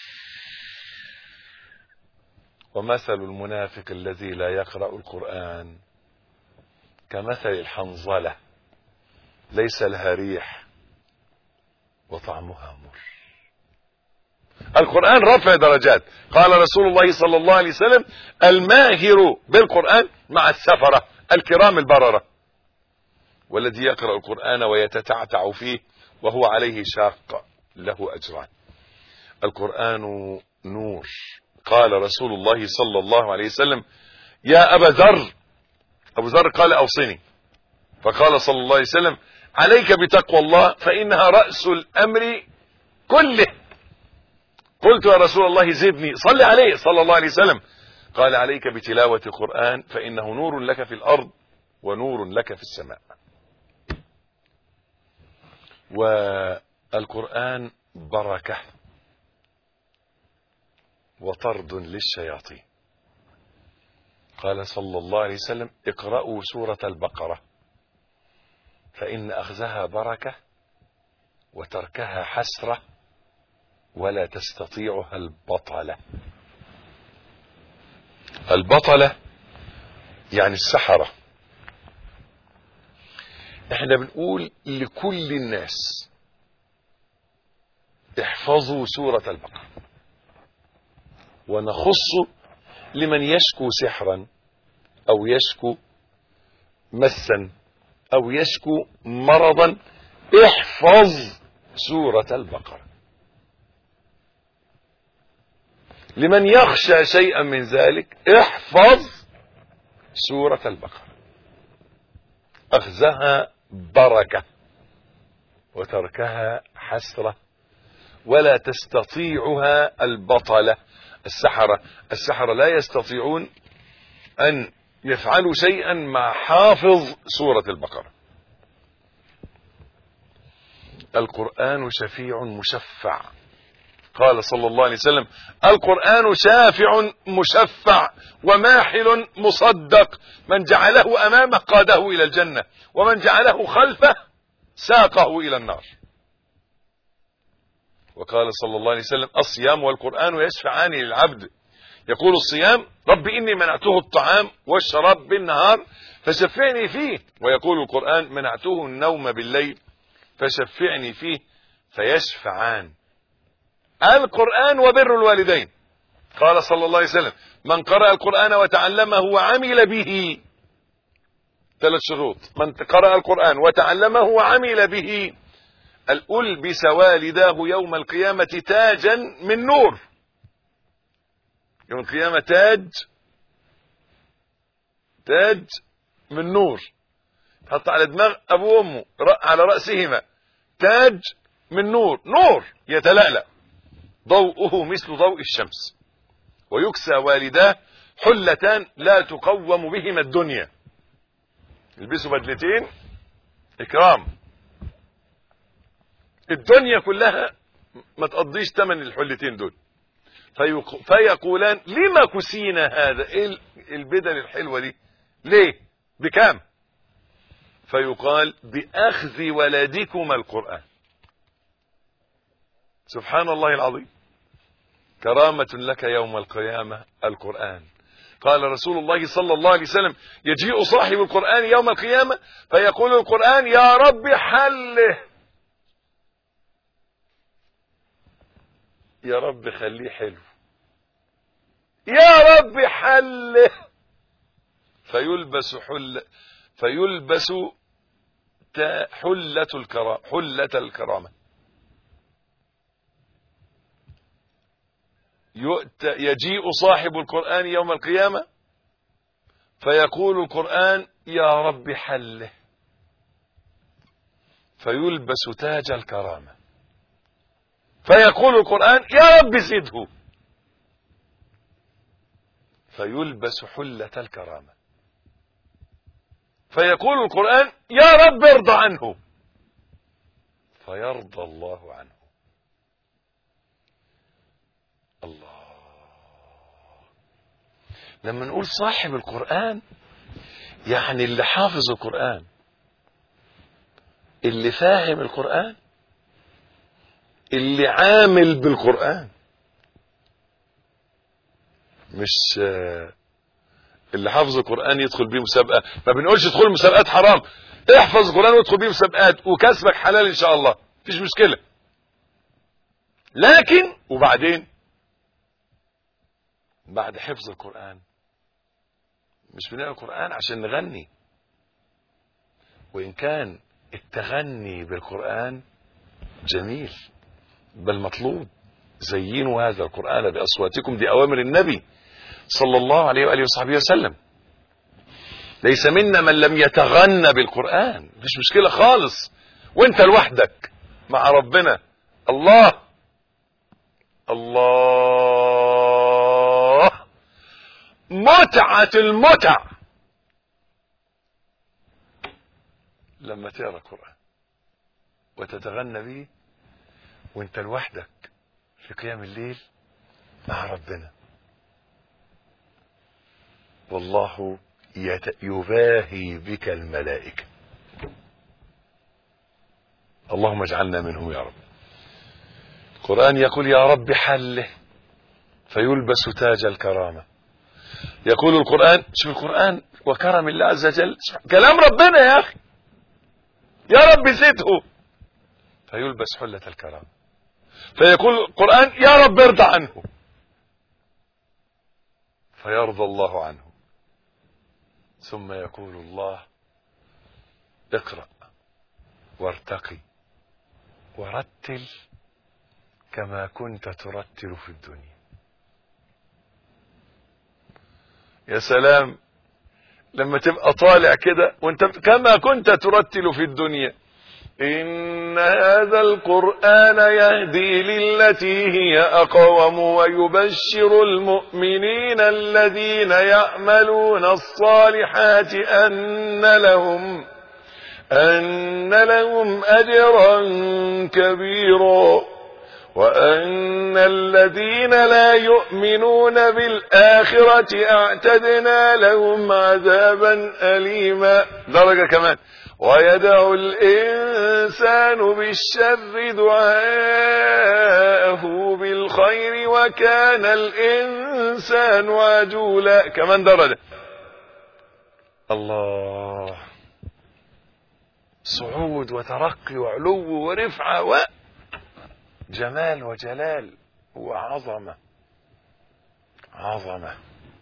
ومثل المنافق الذي لا يقرا القران كمثل الحنظله ليس لها ريح وطعمها مر القرآن رفع درجات قال رسول الله صلى الله عليه وسلم الماهر بالقرآن مع السفرة الكرام البررة والذي يقرأ القرآن ويتتعتع فيه وهو عليه شاق له أجران القرآن نور قال رسول الله صلى الله عليه وسلم يا أبا ذر أبو ذر قال أوصني فقال صلى الله عليه وسلم عليك بتقوى الله فإنها رأس الأمر كله قلت يا رسول الله زدني صل عليه صلى الله عليه وسلم قال عليك بتلاوة القرآن فإنه نور لك في الأرض ونور لك في السماء والقرآن بركة وطرد للشياطين قال صلى الله عليه وسلم اقرأوا سورة البقرة فإن أخذها بركة وتركها حسرة ولا تستطيعها البطلة البطلة يعني السحرة احنا بنقول لكل الناس احفظوا سورة البقرة ونخص لمن يشكو سحرا او يشكو مسا او يشكو مرضا احفظ سورة البقرة لمن يخشى شيئا من ذلك احفظ سورة البقرة اخذها بركة وتركها حسرة ولا تستطيعها البطلة السحرة السحرة لا يستطيعون أن يفعلوا شيئا مع حافظ سورة البقرة القرآن شفيع مشفع قال صلى الله عليه وسلم القرآن شافع مشفع وماحل مصدق من جعله أمامه قاده إلى الجنة ومن جعله خلفه ساقه إلى النار وقال صلى الله عليه وسلم الصيام والقرآن يشفعان للعبد يقول الصيام رب إني منعته الطعام والشراب بالنهار فشفعني فيه ويقول القرآن منعته النوم بالليل فشفعني فيه فيشفعان القرآن وبر الوالدين قال صلى الله عليه وسلم من قرأ القرآن وتعلمه وعمل به ثلاث شروط من قرأ القرآن وتعلمه وعمل به ألبس والداه يوم القيامة تاجا من نور يوم القيامة تاج تاج من نور حط على دماغ أبو وأمه على رأسهما تاج من نور نور يتلألأ ضوءه مثل ضوء الشمس ويكسى والداه حلتان لا تقوم بهما الدنيا يلبسوا بدلتين إكرام الدنيا كلها ما تقضيش ثمن الحلتين دول فيق... فيقولان لما كسينا هذا ايه البدل الحلوه دي ليه بكام فيقال باخذ ولدكما القران سبحان الله العظيم كرامه لك يوم القيامه القران قال رسول الله صلى الله عليه وسلم يجيء صاحب القران يوم القيامه فيقول القران يا رب حله يا رب خليه حلو يا رب حله فيلبس حل فيلبس حلة الكرامة حلة الكرامة يجيء صاحب القرآن يوم القيامة فيقول القرآن يا رب حله فيلبس تاج الكرامه فيقول القرآن يا رب زده فيلبس حلة الكرامة فيقول القرآن يا رب ارضى عنه فيرضى الله عنه الله لما نقول صاحب القرآن يعني اللي حافظ القرآن اللي فاهم القرآن اللي عامل بالقرآن مش اللي حافظ القرآن يدخل بيه مسابقة ما بنقولش ادخل مسابقات حرام احفظ القرآن وادخل بيه مسابقات وكسبك حلال ان شاء الله مفيش مشكلة لكن وبعدين بعد حفظ القرآن مش بنقرا القرآن عشان نغني وإن كان التغني بالقرآن جميل بل مطلوب زينوا هذا القرآن بأصواتكم دي أوامر النبي صلى الله عليه وآله وصحبه وسلم ليس منا من لم يتغنى بالقرآن مفيش مشكلة خالص وانت لوحدك مع ربنا الله الله متعة المتع لما تقرا القرآن وتتغنى به وانت لوحدك في قيام الليل مع ربنا والله يت- يباهي بك الملائكة اللهم اجعلنا منهم يا رب القرآن يقول يا رب حله فيلبس تاج الكرامة يقول القرآن شوف القرآن وكرم الله عز وجل كلام ربنا يا أخي يا رب زده فيلبس حلة الكرامة فيقول القرآن يا رب ارضى عنه فيرضى الله عنه ثم يقول الله اقرأ وارتقي ورتل كما كنت ترتل في الدنيا يا سلام لما تبقى طالع كده وانت كما كنت ترتل في الدنيا إن هذا القرآن يهدي للتي هي أقوم ويبشر المؤمنين الذين يعملون الصالحات أن لهم أن لهم أجرا كبيرا وأن الذين لا يؤمنون بالآخرة أعتدنا لهم عذابا أليما درجة كمان ويدعو الإنسان بالشر دعاءه بالخير وكان الإنسان عجولا كمان درجة الله صعود وترقي وعلو ورفعة و جمال وجلال وعظمة عظمة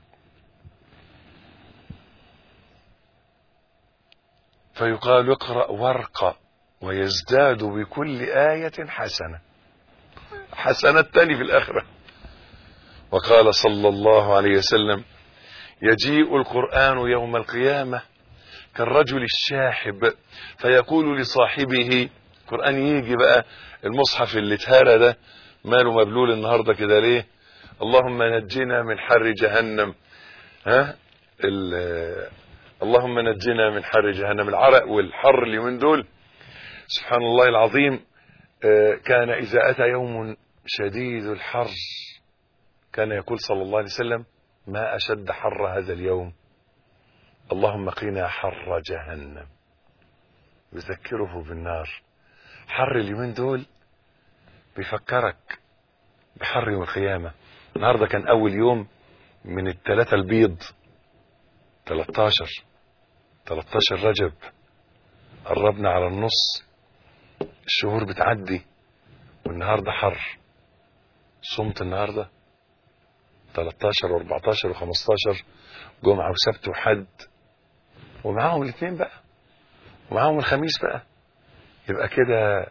فيقال اقرأ وارقى ويزداد بكل آية حسنة حسنة تاني في الآخرة وقال صلى الله عليه وسلم يجيء القرآن يوم القيامة كالرجل الشاحب فيقول لصاحبه القرآن يجي بقى المصحف اللي اتهرى ده ماله مبلول النهاردة كده ليه اللهم نجنا من حر جهنم ها اللهم نجنا من حر جهنم العرق والحر اللي من دول سبحان الله العظيم كان إذا أتى يوم شديد الحر كان يقول صلى الله عليه وسلم ما أشد حر هذا اليوم اللهم قنا حر جهنم يذكره بالنار حر اليومين دول بيفكرك بحر يوم القيامة النهاردة كان أول يوم من الثلاثة البيض 13 13 رجب قربنا على النص الشهور بتعدي والنهاردة حر صمت النهاردة 13 و14 و15 جمعة وسبت وحد ومعاهم الاثنين بقى ومعاهم الخميس بقى يبقى كده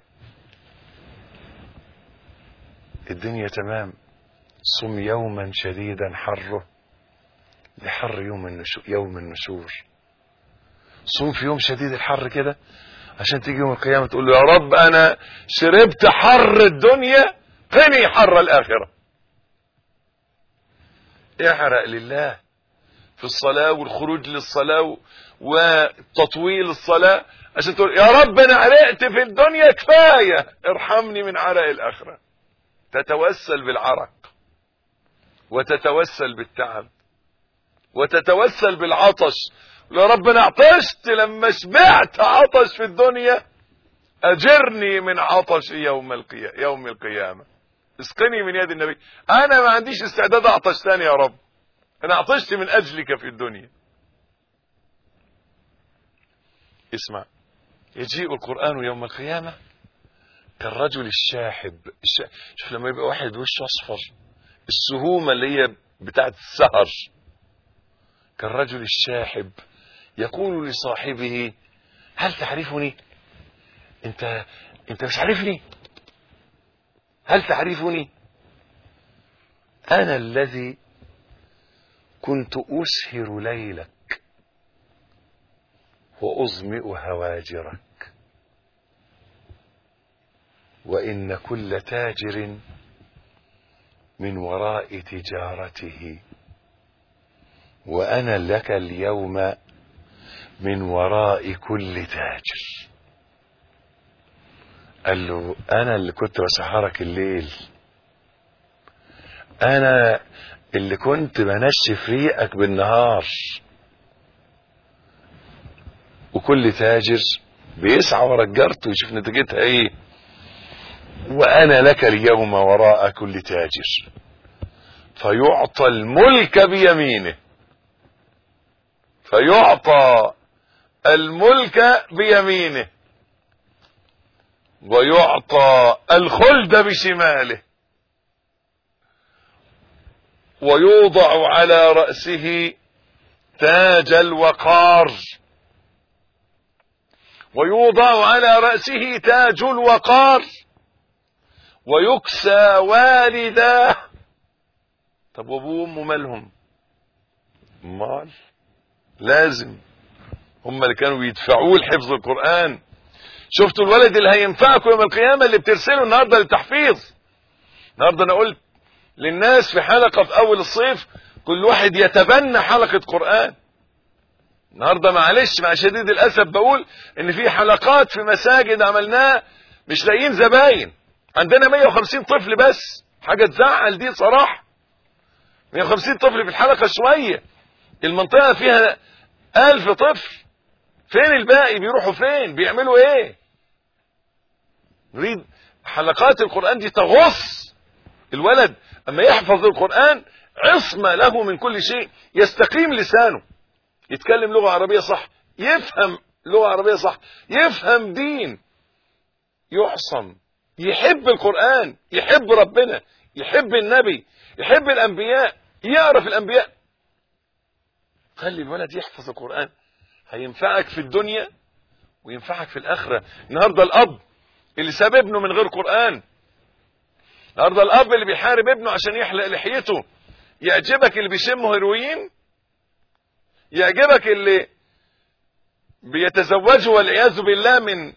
الدنيا تمام صم يوما شديدا حره لحر يوم النشور يوم النشور صوم في يوم شديد الحر كده عشان تيجي يوم القيامة تقول له يا رب أنا شربت حر الدنيا قني حر الآخرة احرق لله في الصلاة والخروج للصلاة وتطويل الصلاة عشان تقول يا رب أنا عرقت في الدنيا كفاية ارحمني من عرق الآخرة تتوسل بالعرق وتتوسل بالتعب وتتوسل بالعطش يا رب انا عطشت لما شبعت عطش في الدنيا اجرني من عطش يوم القيامة يوم القيامة اسقني من يد النبي انا ما عنديش استعداد اعطش ثاني يا رب انا عطشت من اجلك في الدنيا اسمع يجيء القرآن يوم القيامة كالرجل الشاحب الش... شوف لما يبقى واحد وشه اصفر السهومة اللي هي بتاعت السهر كالرجل الشاحب يقول لصاحبه هل تعرفني انت انت مش عارفني هل تعرفني انا الذي كنت اسهر ليلك واظمئ هواجرك وان كل تاجر من وراء تجارته وأنا لك اليوم من وراء كل تاجر قال له أنا اللي كنت بسحرك الليل أنا اللي كنت بنشف ريقك بالنهار وكل تاجر بيسعى ورا تجارته يشوف نتيجتها ايه وانا لك اليوم وراء كل تاجر فيعطى الملك بيمينه فيعطى الملك بيمينه ويعطى الخلد بشماله ويوضع على رأسه تاج الوقار ويوضع على رأسه تاج الوقار ويكسى والداه طب وابوه وامه مالهم مال لازم هم اللي كانوا بيدفعوه لحفظ القرآن شفتوا الولد اللي هينفعكم يوم القيامة اللي بترسله النهاردة للتحفيظ النهاردة انا قلت للناس في حلقة في اول الصيف كل واحد يتبنى حلقة قرآن النهاردة معلش مع شديد الاسف بقول ان في حلقات في مساجد عملناها مش لاقيين زباين عندنا 150 طفل بس حاجة تزعل دي صراحة 150 طفل في الحلقة شوية المنطقة فيها ألف طفل فين الباقي بيروحوا فين بيعملوا ايه نريد حلقات القرآن دي تغص الولد اما يحفظ القرآن عصمة له من كل شيء يستقيم لسانه يتكلم لغة عربية صح يفهم لغة عربية صح يفهم دين يعصم يحب القرآن يحب ربنا يحب النبي يحب الأنبياء يعرف الأنبياء خلي الولد يحفظ القرآن هينفعك في الدنيا وينفعك في الآخرة النهاردة الأب اللي ساب ابنه من غير قرآن النهاردة الأب اللي بيحارب ابنه عشان يحلق لحيته يعجبك اللي بيشمه هيروين يعجبك اللي بيتزوجوا والعياذ بالله من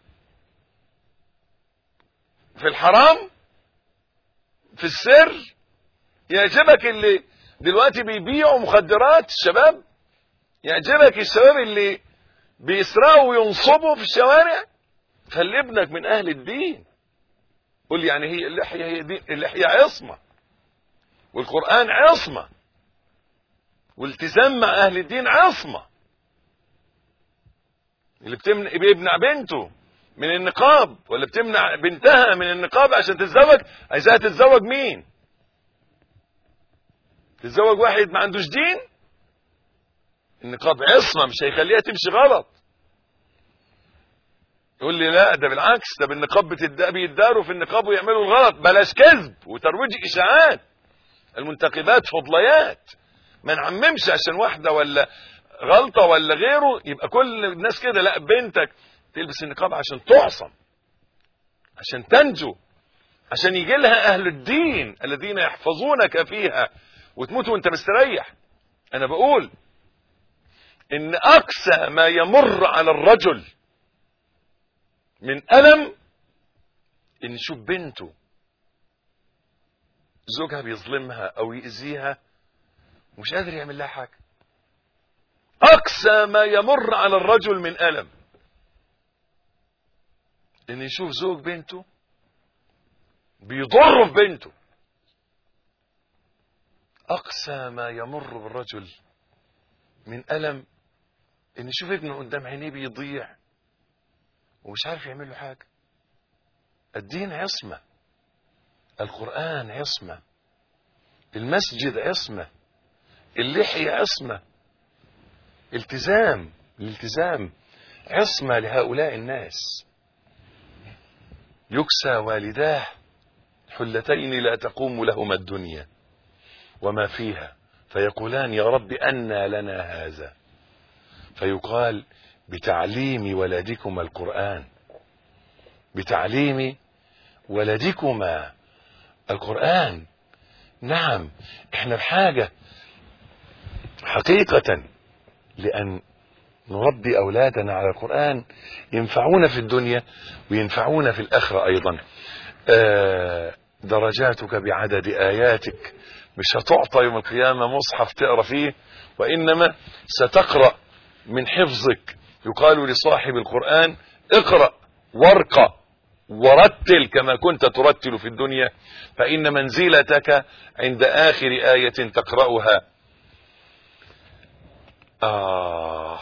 في الحرام في السر يعجبك اللي دلوقتي بيبيعوا مخدرات الشباب يعجبك الشباب اللي بيسرقوا وينصبوا في الشوارع خلي ابنك من اهل الدين قول لي يعني هي اللحيه هي دين اللحيه عصمه والقران عصمه والتزام مع اهل الدين عصمه اللي بتمنع بيمنع بنته من النقاب ولا بتمنع بنتها من النقاب عشان تتزوج عايزاها تتزوج مين تتزوج واحد ما عندوش دين النقاب عصمة مش هيخليها تمشي غلط يقول لي لا ده بالعكس ده بالنقاب بتدا بيداروا في النقاب ويعملوا الغلط بلاش كذب وترويج اشاعات المنتقبات فضليات ما نعممش عشان واحده ولا غلطه ولا غيره يبقى كل الناس كده لا بنتك تلبس النقاب عشان تعصم عشان تنجو عشان يجي لها اهل الدين الذين يحفظونك فيها وتموت وانت مستريح انا بقول ان اقسى ما يمر على الرجل من الم ان يشوف بنته زوجها بيظلمها او يأذيها ومش قادر يعمل لها حاجه اقسى ما يمر على الرجل من الم ان يشوف زوج بنته بيضر في بنته اقسى ما يمر بالرجل من الم ان يشوف ابنه قدام عينيه بيضيع ومش عارف يعمل له حاجه الدين عصمه القران عصمه المسجد عصمه اللحيه عصمه التزام الالتزام عصمه لهؤلاء الناس يكسى والداه حلتين لا تقوم لهما الدنيا وما فيها فيقولان يا رب أنى لنا هذا فيقال بتعليم ولدكما القرآن بتعليم ولدكما القرآن نعم احنا بحاجة حقيقة لأن نربي أولادنا على القرآن ينفعونا في الدنيا وينفعونا في الآخرة أيضا آه درجاتك بعدد آياتك مش هتعطى يوم القيامة مصحف تقرأ فيه وإنما ستقرأ من حفظك يقال لصاحب القرآن اقرأ وارقى ورتل كما كنت ترتل في الدنيا فإن منزلتك عند آخر آية تقرأها آه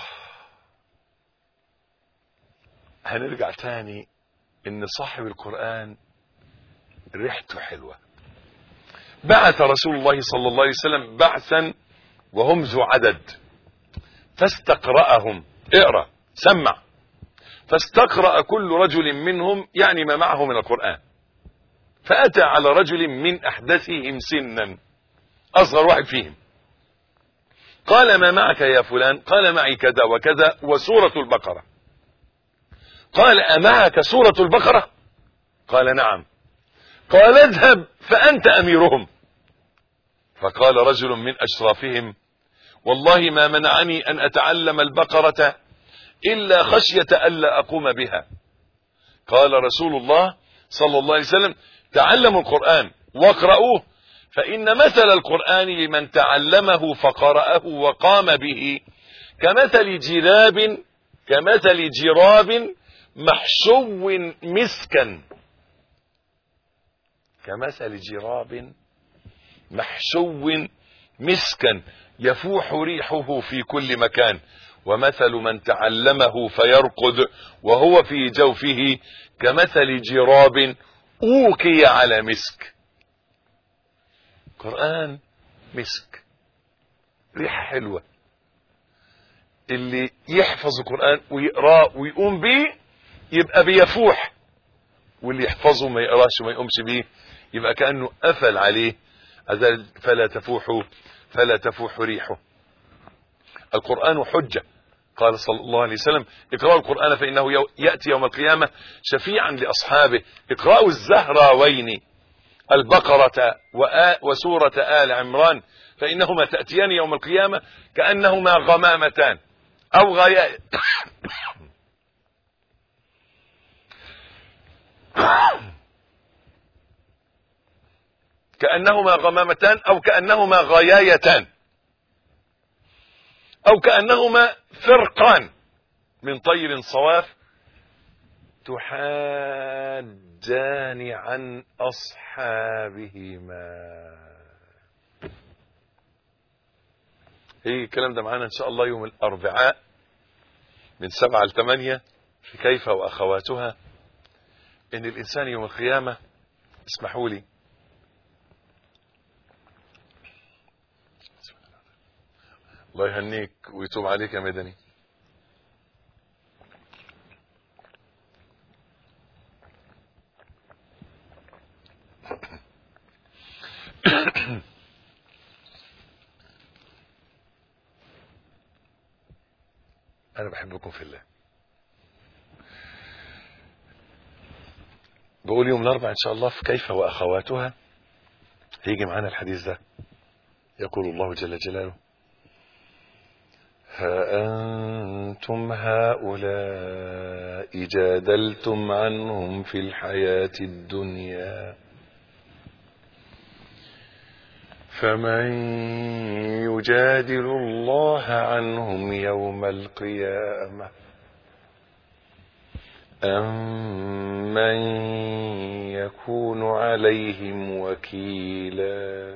هنرجع تاني إن صاحب القرآن ريحته حلوة بعث رسول الله صلى الله عليه وسلم بعثا وهم ذو عدد فاستقرأهم اقرأ سمع فاستقرأ كل رجل منهم يعني ما معه من القرآن فأتى على رجل من أحدثهم سنا أصغر واحد فيهم قال ما معك يا فلان قال معي كذا وكذا وسورة البقرة قال أمعك سورة البقرة قال نعم قال اذهب فأنت أميرهم فقال رجل من أشرافهم والله ما منعني أن أتعلم البقرة إلا خشية ألا أقوم بها قال رسول الله صلى الله عليه وسلم تعلموا القرآن واقرأوه فإن مثل القرآن لمن تعلمه فقرأه وقام به كمثل جراب كمثل جراب محشو مسكا كمثل جراب محشو مسكا يفوح ريحه في كل مكان ومثل من تعلمه فيرقد وهو في جوفه كمثل جراب أوكي على مسك قرآن مسك ريحة حلوة اللي يحفظ القرآن ويقراه ويقوم بيه يبقى بيفوح واللي يحفظه ما يقراش وما يقومش بيه يبقى كأنه قفل عليه فلا تفوح فلا تفوح ريحه القرآن حجة قال صلى الله عليه وسلم اقرأوا القرآن فإنه يأتي يوم القيامة شفيعا لأصحابه اقرأوا الزهراوين البقرة وسورة آل عمران فإنهما تأتيان يوم القيامة كأنهما غمامتان أو غياء كأنهما غمامتان أو كأنهما غيايتان أو كأنهما فرقان من طير صواف تحاجان عن أصحابهما هي الكلام ده معانا إن شاء الله يوم الأربعاء من سبعة لثمانية في كيف وأخواتها إن الإنسان يوم القيامة اسمحوا لي الله يهنيك ويتوب عليك يا مدني أنا بحبكم في الله بقول يوم الأربع إن شاء الله في كيف وأخواتها هيجي معانا الحديث ده يقول الله جل جلاله فأنتم هؤلاء جادلتم عنهم في الحياة الدنيا فمن يجادل الله عنهم يوم القيامة أم من يكون عليهم وكيلا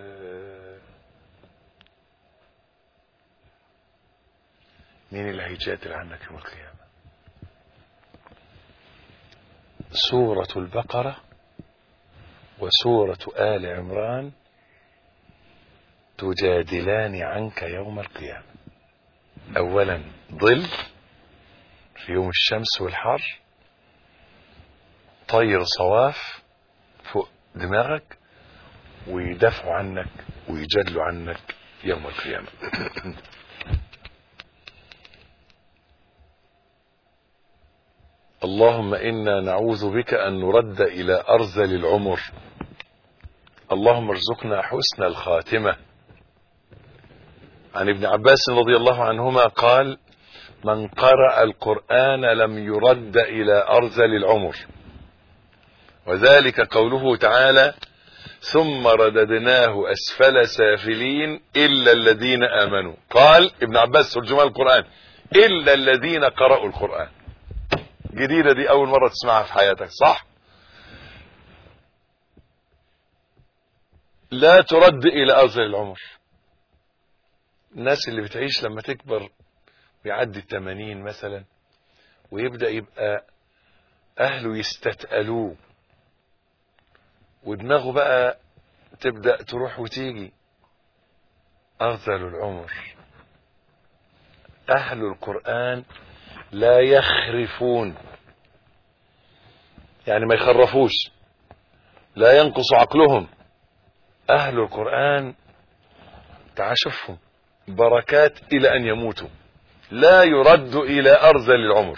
مين اللي هيجادل عنك يوم القيامة سورة البقرة وسورة آل عمران تجادلان عنك يوم القيامة أولا ظل في يوم الشمس والحر طير صواف فوق دماغك ويدافعوا عنك ويجادلوا عنك يوم القيامة اللهم إنا نعوذ بك أن نرد إلى أرذل العمر اللهم ارزقنا حسن الخاتمة عن ابن عباس رضي الله عنهما قال من قرأ القرآن لم يرد إلى أرذل العمر وذلك قوله تعالى ثم رددناه أسفل سافلين إلا الذين آمنوا قال ابن عباس ترجمان القرآن إلا الذين قرأوا القرآن جديدة دي أول مرة تسمعها في حياتك صح لا ترد إلى أرض العمر الناس اللي بتعيش لما تكبر ويعدي التمانين مثلا ويبدأ يبقى أهله يستتقلوه ودماغه بقى تبدأ تروح وتيجي أرذل العمر أهل القرآن لا يخرفون يعني ما يخرفوش لا ينقص عقلهم أهل القرآن تعاشفهم بركات إلى أن يموتوا لا يرد إلى أرذل العمر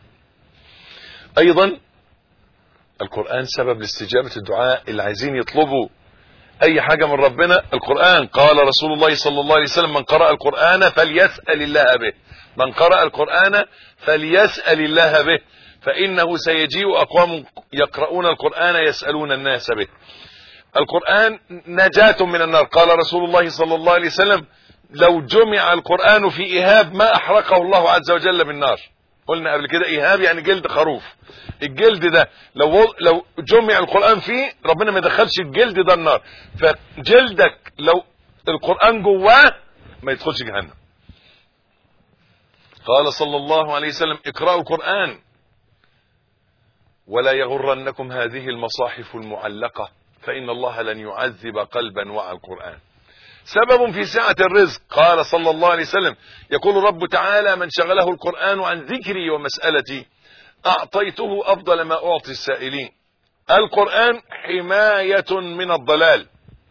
أيضا القرآن سبب لاستجابة الدعاء اللي عايزين يطلبوا أي حاجة من ربنا القرآن قال رسول الله صلى الله عليه وسلم من قرأ القرآن فليسأل الله به من قرأ القرآن فليسأل الله به فإنه سيجيء أقوام يقرؤون القرآن يسألون الناس به القرآن نجاة من النار قال رسول الله صلى الله عليه وسلم لو جمع القرآن في إيهاب ما أحرقه الله عز وجل بالنار قلنا قبل كده إيهاب يعني جلد خروف الجلد ده لو لو جمع القرآن فيه ربنا ما يدخلش الجلد ده النار فجلدك لو القرآن جواه ما يدخلش جهنم قال صلى الله عليه وسلم اقرأوا القرآن ولا يغرنكم هذه المصاحف المعلقة فإن الله لن يعذب قلبا وعى القرآن سبب في سعة الرزق قال صلى الله عليه وسلم يقول رب تعالى من شغله القرآن عن ذكري ومسألتي أعطيته أفضل ما أعطي السائلين القرآن حماية من الضلال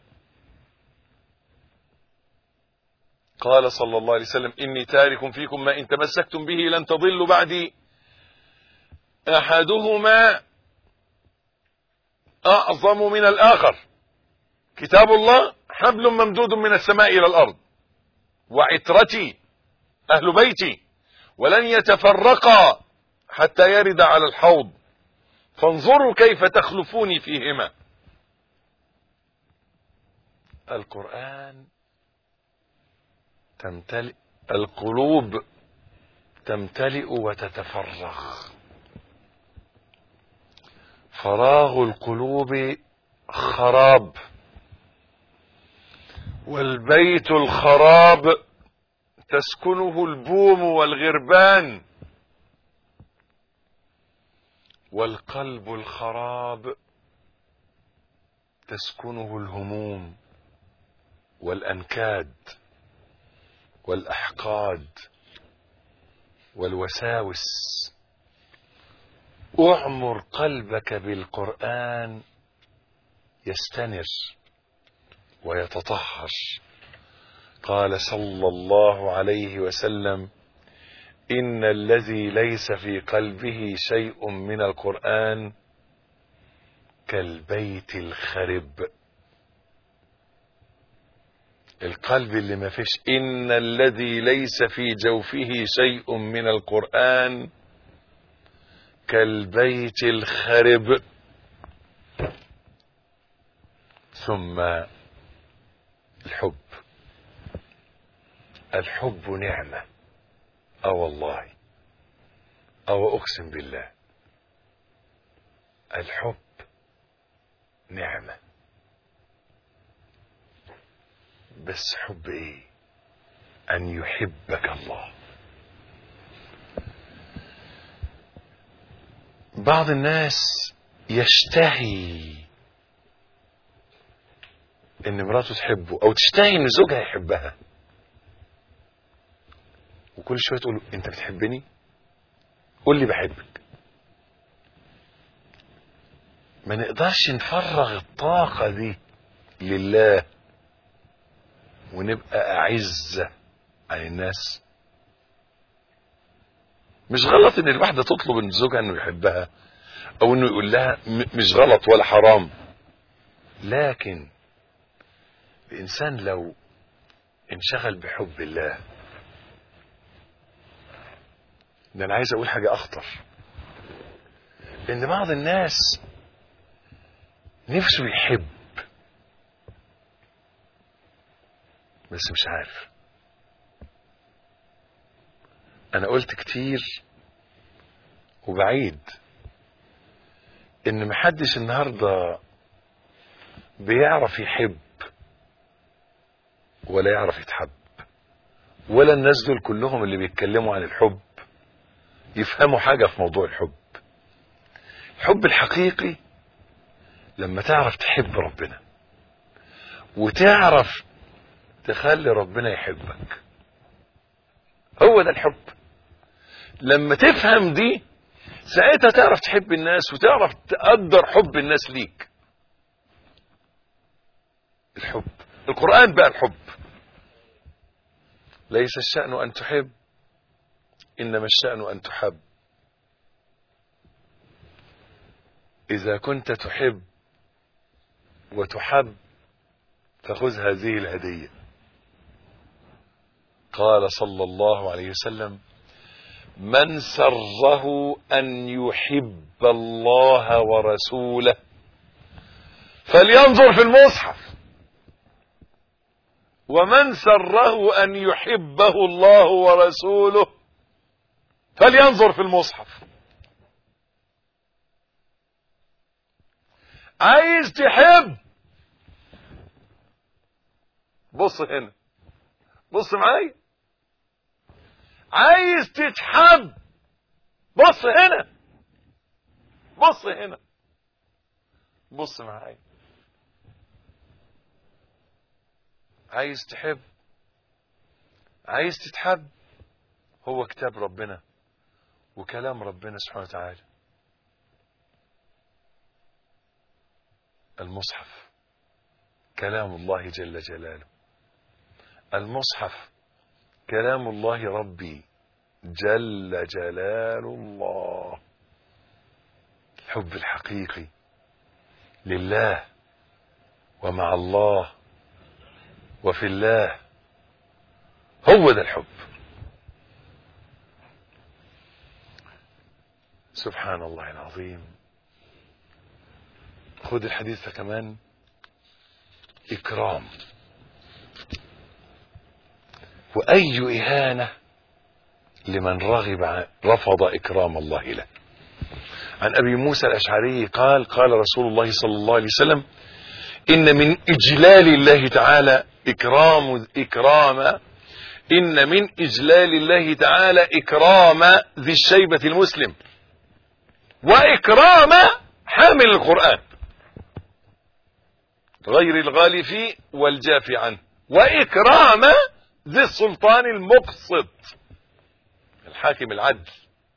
قال صلى الله عليه وسلم إني تارك فيكم ما إن تمسكتم به لن تضلوا بعدي أحدهما أعظم من الآخر كتاب الله حبل ممدود من السماء إلى الأرض وعترتي أهل بيتي ولن يتفرقا حتى يرد على الحوض فانظروا كيف تخلفوني فيهما القرآن تمتلئ القلوب تمتلئ وتتفرغ فراغ القلوب خراب والبيت الخراب تسكنه البوم والغربان والقلب الخراب تسكنه الهموم والأنكاد والأحقاد والوساوس اعمر قلبك بالقرآن يستنر ويتطهر قال صلى الله عليه وسلم إن الذي ليس في قلبه شيء من القرآن كالبيت الخرب القلب اللي ما فيش إن الذي ليس في جوفه شيء من القرآن كالبيت الخرب ثم الحب الحب نعمة أو والله أو أقسم بالله الحب نعمة بس حب ايه ان يحبك الله بعض الناس يشتهي ان مراته تحبه او تشتهي ان زوجها يحبها وكل شويه تقول له انت بتحبني قول لي بحبك ما نقدرش نفرغ الطاقه دي لله ونبقى أعزة عن الناس مش غلط ان الواحدة تطلب من زوجها انه يحبها او انه يقول لها مش غلط ولا حرام لكن الانسان لو انشغل بحب الله ده انا عايز اقول حاجة اخطر ان بعض الناس نفسه يحب بس مش عارف انا قلت كتير وبعيد ان محدش النهارده بيعرف يحب ولا يعرف يتحب ولا الناس دول كلهم اللي بيتكلموا عن الحب يفهموا حاجة في موضوع الحب الحب الحقيقي لما تعرف تحب ربنا وتعرف تخلي ربنا يحبك هو ده الحب لما تفهم دي ساعتها تعرف تحب الناس وتعرف تقدر حب الناس ليك الحب القرآن بقى الحب ليس الشأن أن تحب إنما الشأن أن تحب إذا كنت تحب وتحب فخذ هذه الهدية قال صلى الله عليه وسلم من سره أن يحب الله ورسوله فلينظر في المصحف ومن سره أن يحبه الله ورسوله فلينظر في المصحف عايز تحب بص هنا بص معايا عايز تتحب بص هنا بص هنا بص معايا عايز تحب عايز تتحب هو كتاب ربنا وكلام ربنا سبحانه وتعالى المصحف كلام الله جل جلاله المصحف كلام الله ربي جل جلال الله الحب الحقيقي لله ومع الله وفي الله هو ده الحب سبحان الله العظيم خذ الحديث ده كمان إكرام وأي إهانة لمن رغب عن رفض إكرام الله له عن أبي موسى الأشعري قال قال رسول الله صلى الله عليه وسلم إن من إجلال الله تعالى إكرام إكرام إن من إجلال الله تعالى إكرام ذي الشيبة المسلم وإكرام حامل القرآن غير الغالي فيه والجافي عنه وإكرام ذي السلطان المقسط الحاكم العدل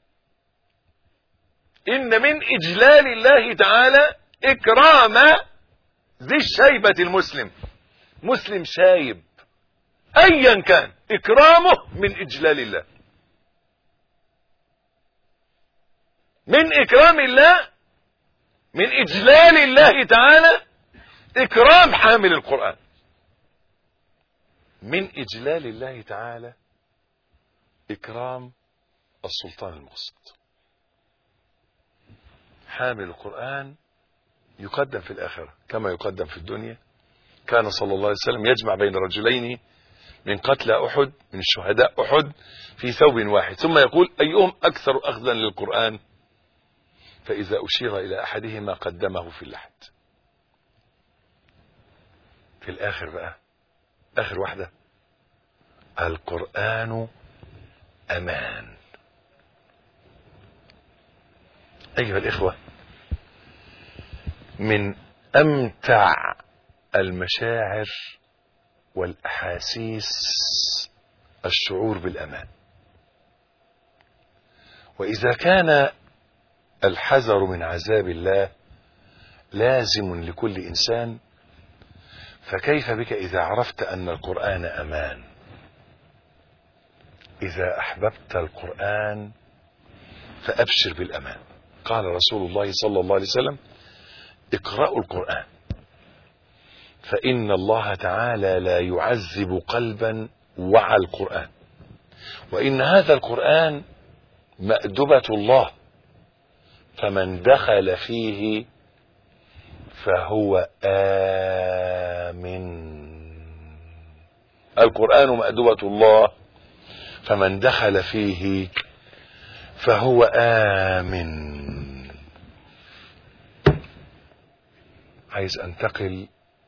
إن من إجلال الله تعالى إكرام ذي الشيبة المسلم مسلم شايب أيا كان إكرامه من إجلال الله من إكرام الله من إجلال الله تعالى إكرام حامل القرآن من إجلال الله تعالى إكرام السلطان المقسط حامل القرآن يقدم في الآخرة كما يقدم في الدنيا كان صلى الله عليه وسلم يجمع بين رجلين من قتلى أحد من شهداء أحد في ثوب واحد ثم يقول أيهم أكثر أخذا للقرآن فإذا أشير إلى أحدهما قدمه في اللحد في الآخر بقى آخر واحدة القرآن أمان أيها الإخوة من أمتع المشاعر والأحاسيس الشعور بالأمان وإذا كان الحذر من عذاب الله لازم لكل إنسان فكيف بك إذا عرفت أن القرآن أمان إذا أحببت القرآن فأبشر بالأمان قال رسول الله صلى الله عليه وسلم اقرأوا القرآن فإن الله تعالى لا يعذب قلبا وعى القرآن وإن هذا القرآن مأدبة الله فمن دخل فيه فهو آمن القرآن مأدبة الله فمن دخل فيه فهو آمن عايز انتقل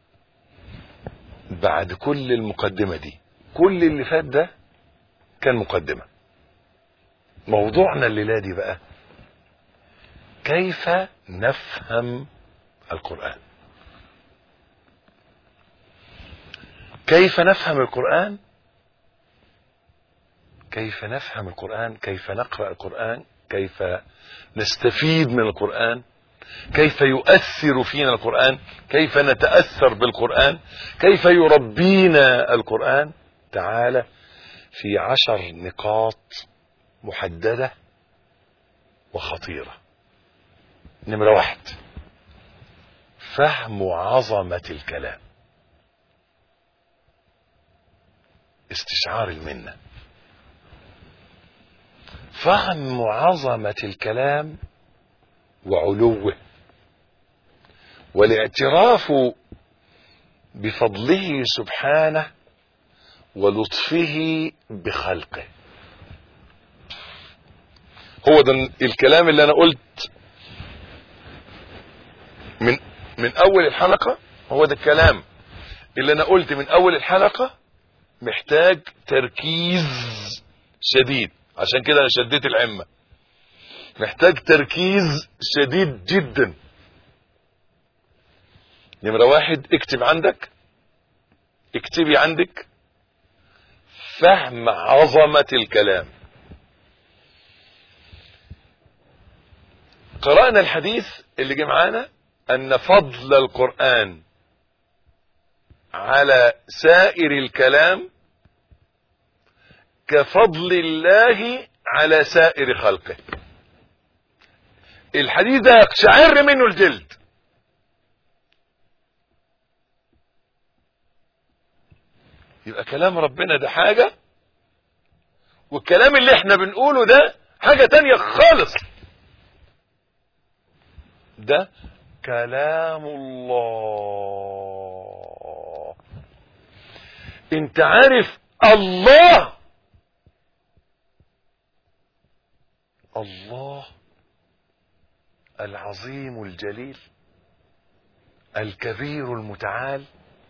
بعد كل المقدمة دي كل اللي فات ده كان مقدمة موضوعنا الليلة دي بقى كيف نفهم القرآن كيف نفهم القرآن كيف نفهم القرآن كيف نقرأ القرآن كيف نستفيد من القرآن كيف يؤثر فينا القرآن كيف نتأثر بالقرآن كيف يربينا القرآن تعالى في عشر نقاط محددة وخطيرة نمرة واحد فهم عظمة الكلام استشعار المنة فهم عظمة الكلام وعلوه والاعتراف بفضله سبحانه ولطفه بخلقه هو ده الكلام اللي انا قلت من من اول الحلقه هو ده الكلام اللي انا قلت من اول الحلقه محتاج تركيز شديد عشان كده انا شديت العمه محتاج تركيز شديد جدا نمرة واحد اكتب عندك اكتبي عندك فهم عظمة الكلام قرأنا الحديث اللي جه معانا أن فضل القرآن على سائر الكلام كفضل الله على سائر خلقه الحديث ده يقشعر منه الجلد يبقى كلام ربنا ده حاجة والكلام اللي احنا بنقوله ده حاجة تانية خالص ده كلام الله انت عارف الله الله العظيم الجليل الكبير المتعال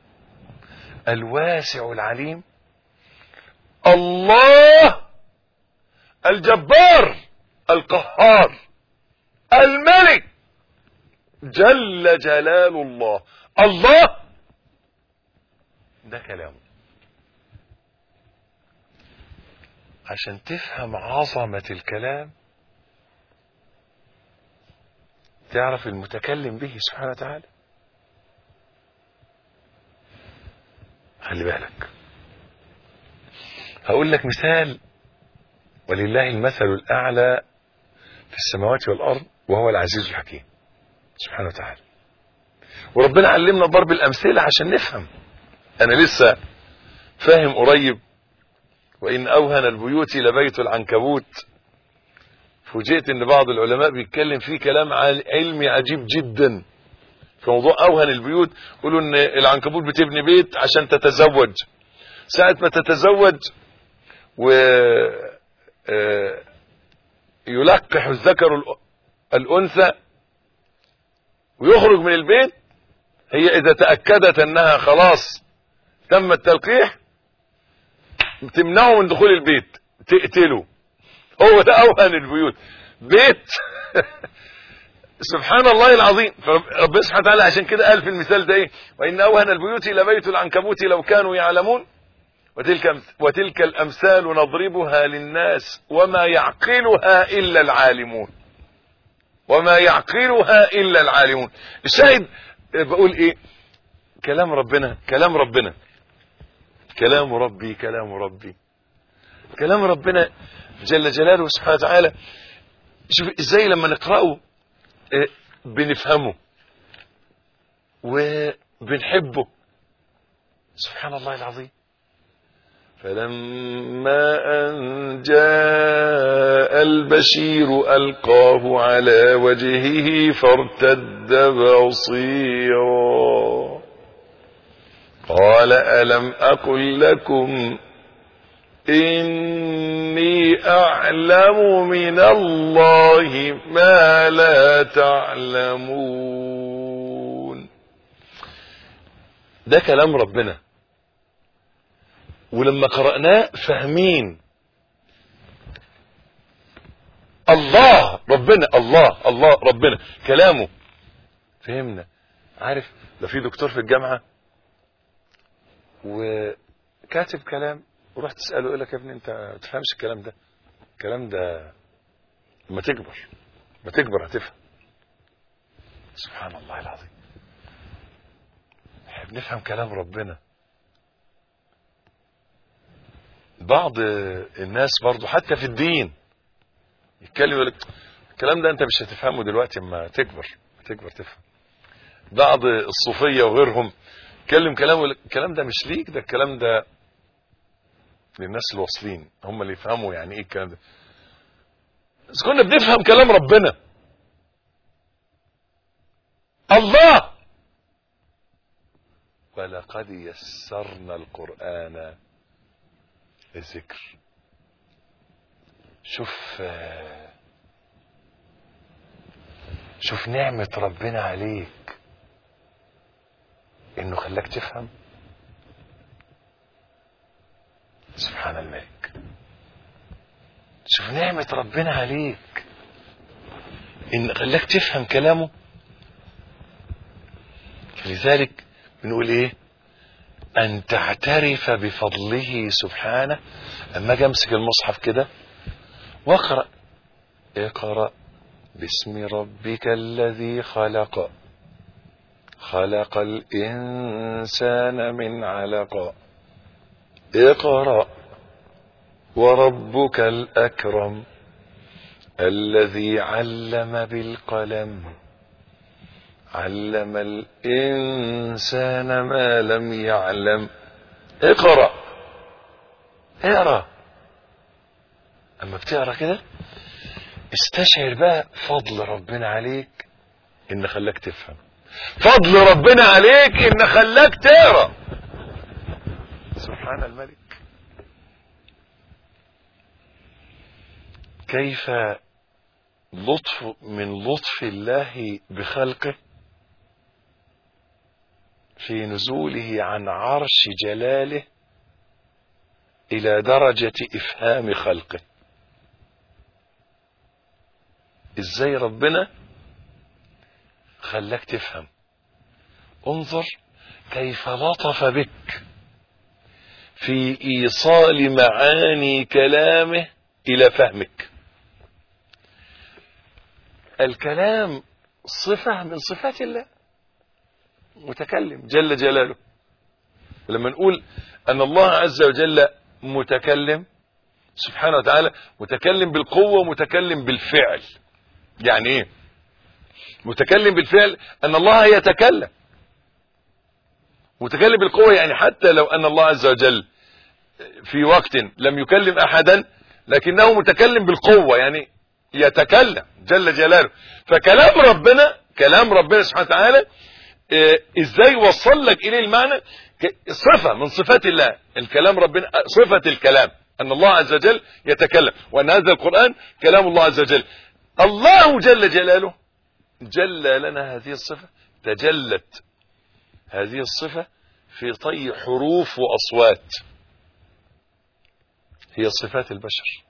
الواسع العليم الله الجبار القهار الملك جل جلال الله الله ده كلامه عشان تفهم عظمة الكلام تعرف المتكلم به سبحانه وتعالى خلي بالك هقول لك مثال ولله المثل الأعلى في السماوات والأرض وهو العزيز الحكيم سبحانه وتعالى وربنا علمنا ضرب الأمثلة عشان نفهم أنا لسه فاهم قريب وإن أوهن البيوت لبيت العنكبوت فوجئت ان بعض العلماء بيتكلم فيه كلام علمي عجيب جدا في موضوع اوهن البيوت يقولوا ان العنكبوت بتبني بيت عشان تتزوج ساعة ما تتزوج و يلقح الذكر الانثى ويخرج من البيت هي اذا تأكدت انها خلاص تم التلقيح تمنعه من دخول البيت تقتله هو ده اوهن البيوت بيت سبحان الله العظيم فربنا سبحانه وتعالى عشان كده قال في المثال ده ايه وان اوهن البيوت لبيت العنكبوت لو كانوا يعلمون وتلك وتلك الامثال نضربها للناس وما يعقلها الا العالمون وما يعقلها الا العالمون الشاهد بقول ايه كلام ربنا كلام ربنا كلام ربي كلام ربي كلام ربنا جل جلاله سبحانه وتعالى شوف ازاي لما نقرأه بنفهمه وبنحبه سبحان الله العظيم فلما أن جاء البشير ألقاه على وجهه فارتد بصيرا قال ألم أقل لكم إني أعلم من الله ما لا تعلمون ده كلام ربنا ولما قرأناه فاهمين الله ربنا الله الله ربنا كلامه فهمنا عارف ده في دكتور في الجامعة وكاتب كلام ورحت تسأله يقول لك يا ابني انت ما تفهمش الكلام ده الكلام ده لما تكبر ما تكبر هتفهم سبحان الله العظيم احنا بنفهم كلام ربنا بعض الناس برضو حتى في الدين يتكلم يقول لك الكلام ده انت مش هتفهمه دلوقتي اما تكبر تكبر تفهم بعض الصوفية وغيرهم يتكلم كلام يقول لك الكلام ده مش ليك ده الكلام ده للناس الواصلين هم اللي يفهموا يعني ايه الكلام ده بس كنا بنفهم كلام ربنا الله ولقد يسرنا القرآن للذكر شوف شوف نعمة ربنا عليك انه خلاك تفهم سبحان الملك شوف نعمة ربنا عليك ان خلاك تفهم كلامه فلذلك بنقول ايه ان تعترف بفضله سبحانه اما اجي امسك المصحف كده واقرا اقرا باسم ربك الذي خلق خلق الانسان من علق اقرا وربك الاكرم الذي علم بالقلم علم الانسان ما لم يعلم اقرا اقرا اما بتقرا كده استشعر بقى فضل ربنا عليك ان خلاك تفهم فضل ربنا عليك ان خلاك تقرا سبحان الملك كيف لطف من لطف الله بخلقه في نزوله عن عرش جلاله الى درجة افهام خلقه ازاي ربنا خلاك تفهم انظر كيف لطف بك في ايصال معاني كلامه الى فهمك الكلام صفة من صفات الله متكلم جل جلاله لما نقول ان الله عز وجل متكلم سبحانه وتعالى متكلم بالقوة ومتكلم بالفعل يعني ايه متكلم بالفعل ان الله يتكلم متكلم بالقوة يعني حتى لو ان الله عز وجل في وقت لم يكلم احدا لكنه متكلم بالقوة يعني يتكلم جل جلاله فكلام ربنا كلام ربنا سبحانه وتعالى ازاي وصل لك اليه المعنى صفة من صفات الله الكلام ربنا صفة الكلام ان الله عز وجل يتكلم وان هذا القرآن كلام الله عز وجل الله جل جلاله جلى لنا هذه الصفة تجلت هذه الصفة في طي حروف وأصوات هي صفات البشر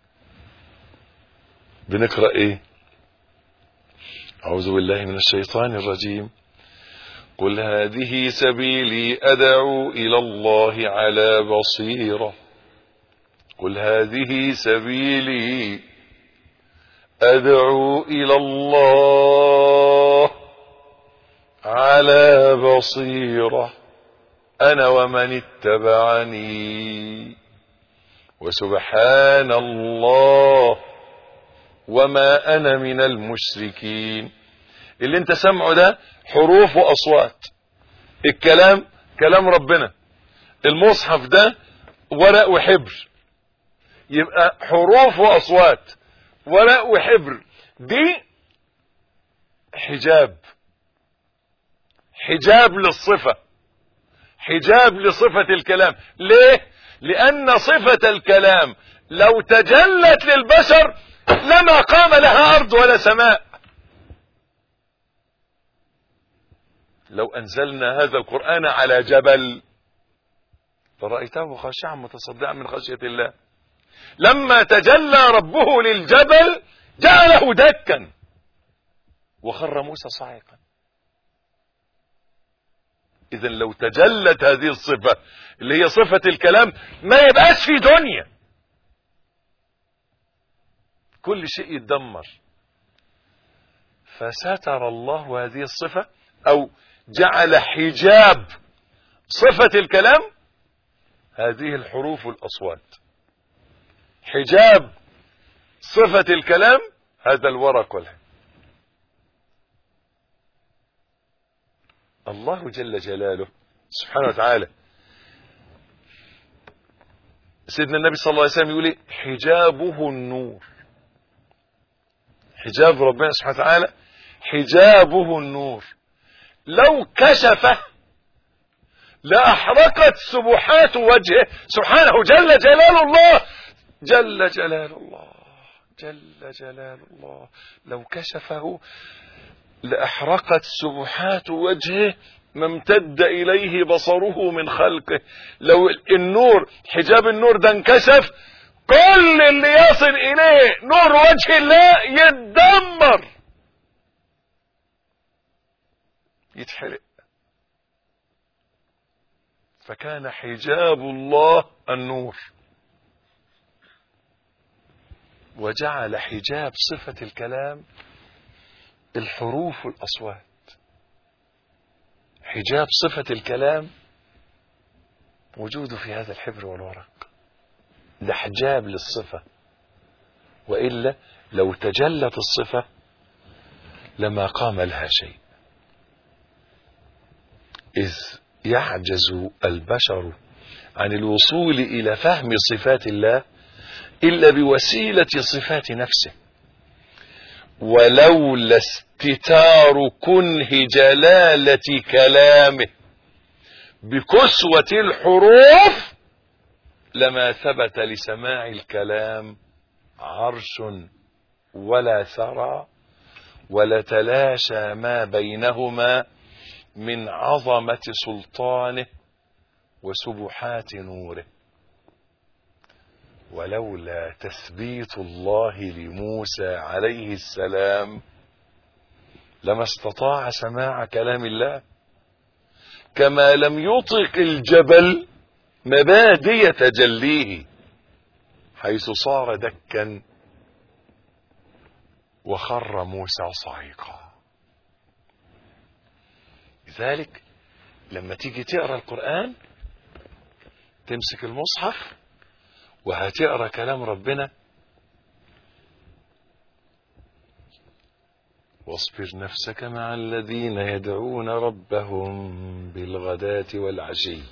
بنقرأ ايه أعوذ بالله من الشيطان الرجيم قل هذه سبيلي أدعو إلى الله على بصيرة قل هذه سبيلي أدعو إلى الله على بصيرة أنا ومن اتبعني وسبحان الله وما أنا من المشركين اللي انت سمعه ده حروف وأصوات الكلام كلام ربنا المصحف ده ورق وحبر يبقى حروف وأصوات ورق وحبر دي حجاب حجاب للصفة حجاب لصفة الكلام ليه لأن صفة الكلام لو تجلت للبشر لما قام لها أرض ولا سماء لو أنزلنا هذا القرآن على جبل فرأيته خاشعا متصدعا من خشية الله لما تجلى ربه للجبل جعله دكا وخر موسى صاعقا اذا لو تجلت هذه الصفة اللي هي صفة الكلام ما يبقاش في دنيا كل شيء يتدمر فستر الله هذه الصفة او جعل حجاب صفة الكلام هذه الحروف والاصوات حجاب صفة الكلام هذا الورق والهم الله جل جلاله سبحانه وتعالى سيدنا النبي صلى الله عليه وسلم يقول حجابه النور حجاب ربنا سبحانه وتعالى حجابه النور لو كشفه لأحرقت سبحات وجهه سبحانه جل جلال الله جل جلال الله جل جلال الله لو كشفه لأحرقت سبحات وجهه ما امتد إليه بصره من خلقه لو النور حجاب النور ده انكشف كل اللي يصل إليه نور وجه الله يتدمر يتحرق فكان حجاب الله النور وجعل حجاب صفة الكلام الحروف والأصوات حجاب صفة الكلام وجوده في هذا الحبر والورق ده حجاب للصفة وإلا لو تجلت الصفة لما قام لها شيء إذ يعجز البشر عن الوصول إلى فهم صفات الله إلا بوسيلة صفات نفسه ولولا استتار كنه جلالة كلامه بكسوة الحروف لما ثبت لسماع الكلام عرش ولا ثرى ولتلاشى ما بينهما من عظمة سلطانه وسبحات نوره ولولا تثبيت الله لموسى عليه السلام لما استطاع سماع كلام الله كما لم يطق الجبل مبادئ تجليه حيث صار دكا وخر موسى صعيقا لذلك لما تيجي تقرا القران تمسك المصحف وهتقرا كلام ربنا واصبر نفسك مع الذين يدعون ربهم بالغداة والعشي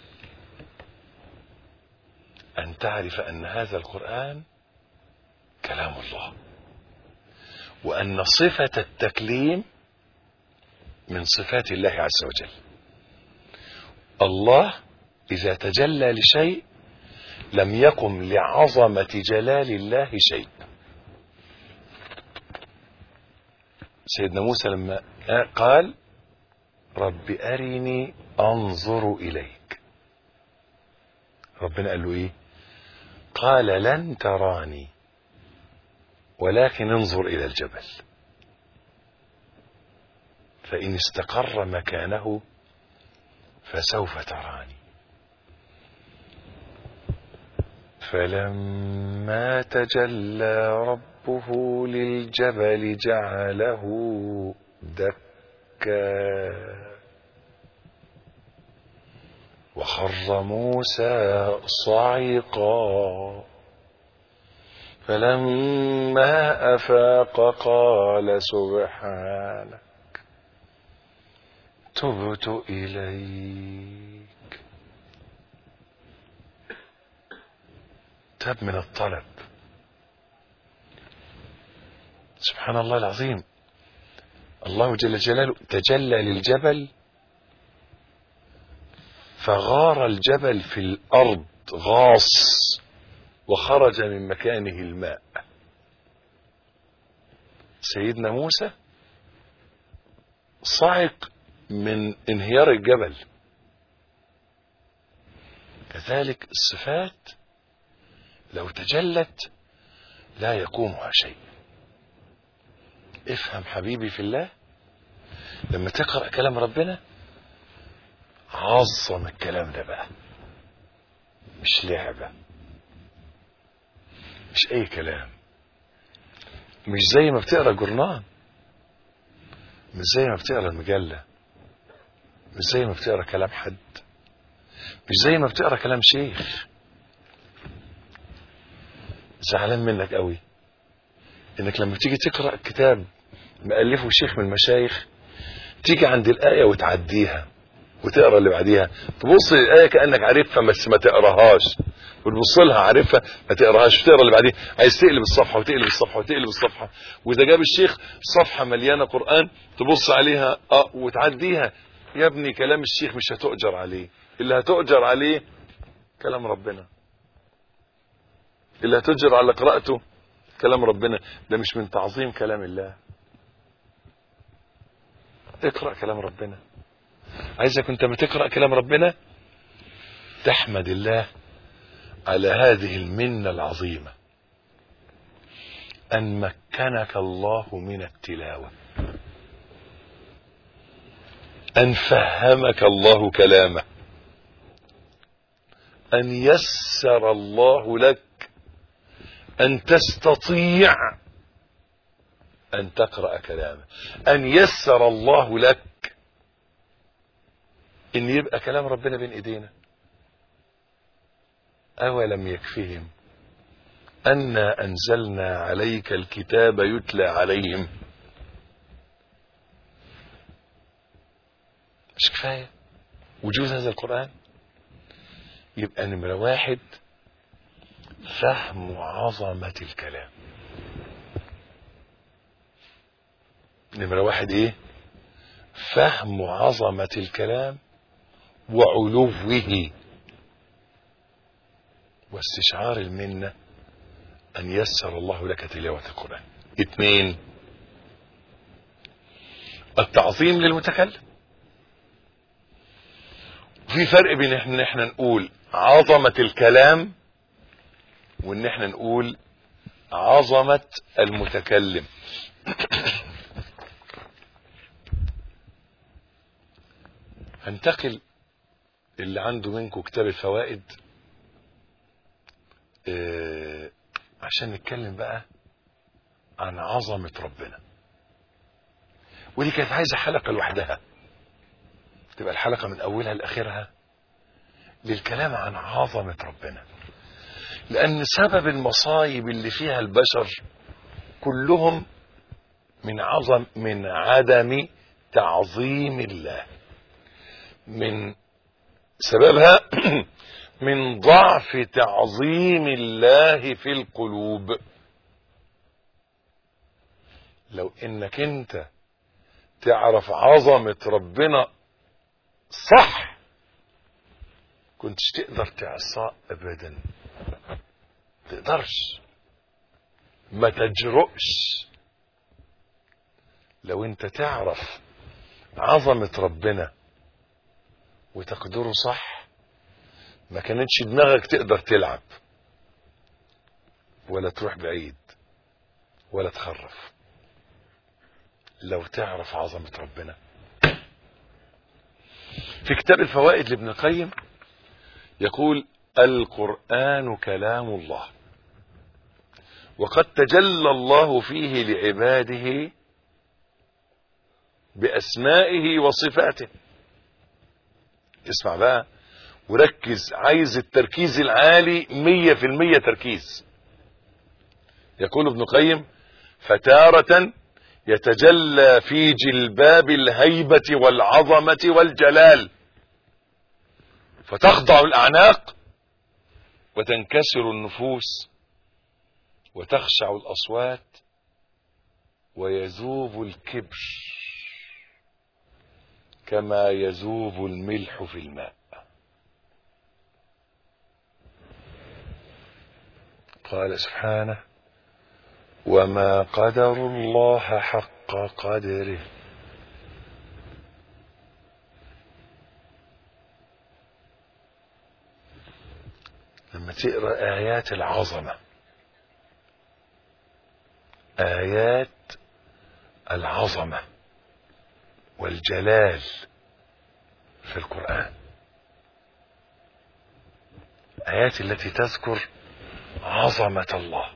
أن تعرف أن هذا القرآن كلام الله وأن صفة التكليم من صفات الله عز وجل الله إذا تجلى لشيء لم يقم لعظمة جلال الله شيء سيدنا موسى لما قال رب أرني أنظر إليك ربنا قال له إيه قال لن تراني ولكن انظر إلى الجبل فإن استقر مكانه فسوف تراني فلما تجلى ربه للجبل جعله دكا وخر موسى صعقا فلما افاق قال سبحانك تبت اليك تاب من الطلب سبحان الله العظيم الله جل جلاله تجلى للجبل فغار الجبل في الأرض غاص وخرج من مكانه الماء سيدنا موسى صعق من انهيار الجبل كذلك الصفات لو تجلت لا يقومها شيء افهم حبيبي في الله لما تقرأ كلام ربنا عظم الكلام ده بقى مش لعبة مش اي كلام مش زي ما بتقرا جورنال مش زي ما بتقرا المجله مش زي ما بتقرا كلام حد مش زي ما بتقرا كلام شيخ زعلان منك قوي انك لما تيجي تقرا كتاب مؤلفه شيخ من المشايخ تيجي عند الايه وتعديها وتقرا اللي بعديها تبص للايه كانك عارفها بس ما تقراهاش وتبص لها عارفها ما تقراهاش وتقرا اللي بعديها عايز تقلب الصفحه وتقلب الصفحه وتقلب الصفحه واذا جاب الشيخ صفحه مليانه قران تبص عليها اه وتعديها يا ابني كلام الشيخ مش هتؤجر عليه اللي هتؤجر عليه كلام ربنا اللي هتؤجر على قراءته كلام ربنا ده مش من تعظيم كلام الله اقرا كلام ربنا عايزك انت ما تقرا كلام ربنا تحمد الله على هذه المنه العظيمه ان مكنك الله من التلاوه ان فهمك الله كلامه ان يسر الله لك ان تستطيع ان تقرا كلامه ان يسر الله لك ان يبقى كلام ربنا بين ايدينا اولم يكفهم انا انزلنا عليك الكتاب يتلى عليهم مش كفايه وجود هذا القران يبقى نمره واحد فهم عظمه الكلام نمره واحد ايه فهم عظمه الكلام وعلوه واستشعار المنة أن يسر الله لك تلاوة القرآن اثنين التعظيم للمتكلم في فرق بين ان احنا نقول عظمة الكلام وان احنا نقول عظمة المتكلم هنتقل اللي عنده منكم كتاب الفوائد اه عشان نتكلم بقى عن عظمة ربنا ودي كانت عايزة حلقة لوحدها تبقى الحلقة من أولها لآخرها للكلام عن عظمة ربنا لأن سبب المصايب اللي فيها البشر كلهم من عظم من عدم تعظيم الله من سببها من ضعف تعظيم الله في القلوب لو انك انت تعرف عظمة ربنا صح كنتش تقدر تعصاه ابدا تقدرش ما تجرؤش لو انت تعرف عظمة ربنا وتقدره صح ما كانتش دماغك تقدر تلعب ولا تروح بعيد ولا تخرف لو تعرف عظمة ربنا في كتاب الفوائد لابن القيم يقول القرآن كلام الله وقد تجلى الله فيه لعباده بأسمائه وصفاته اسمع بقى وركز عايز التركيز العالي مية في المية تركيز يقول ابن قيم فتارة يتجلى في جلباب الهيبة والعظمة والجلال فتخضع الأعناق وتنكسر النفوس وتخشع الأصوات ويذوب الكبر كما يذوب الملح في الماء قال سبحانه وما قدر الله حق قدره لما تقرا ايات العظمه ايات العظمه والجلال في القران ايات التي تذكر عظمه الله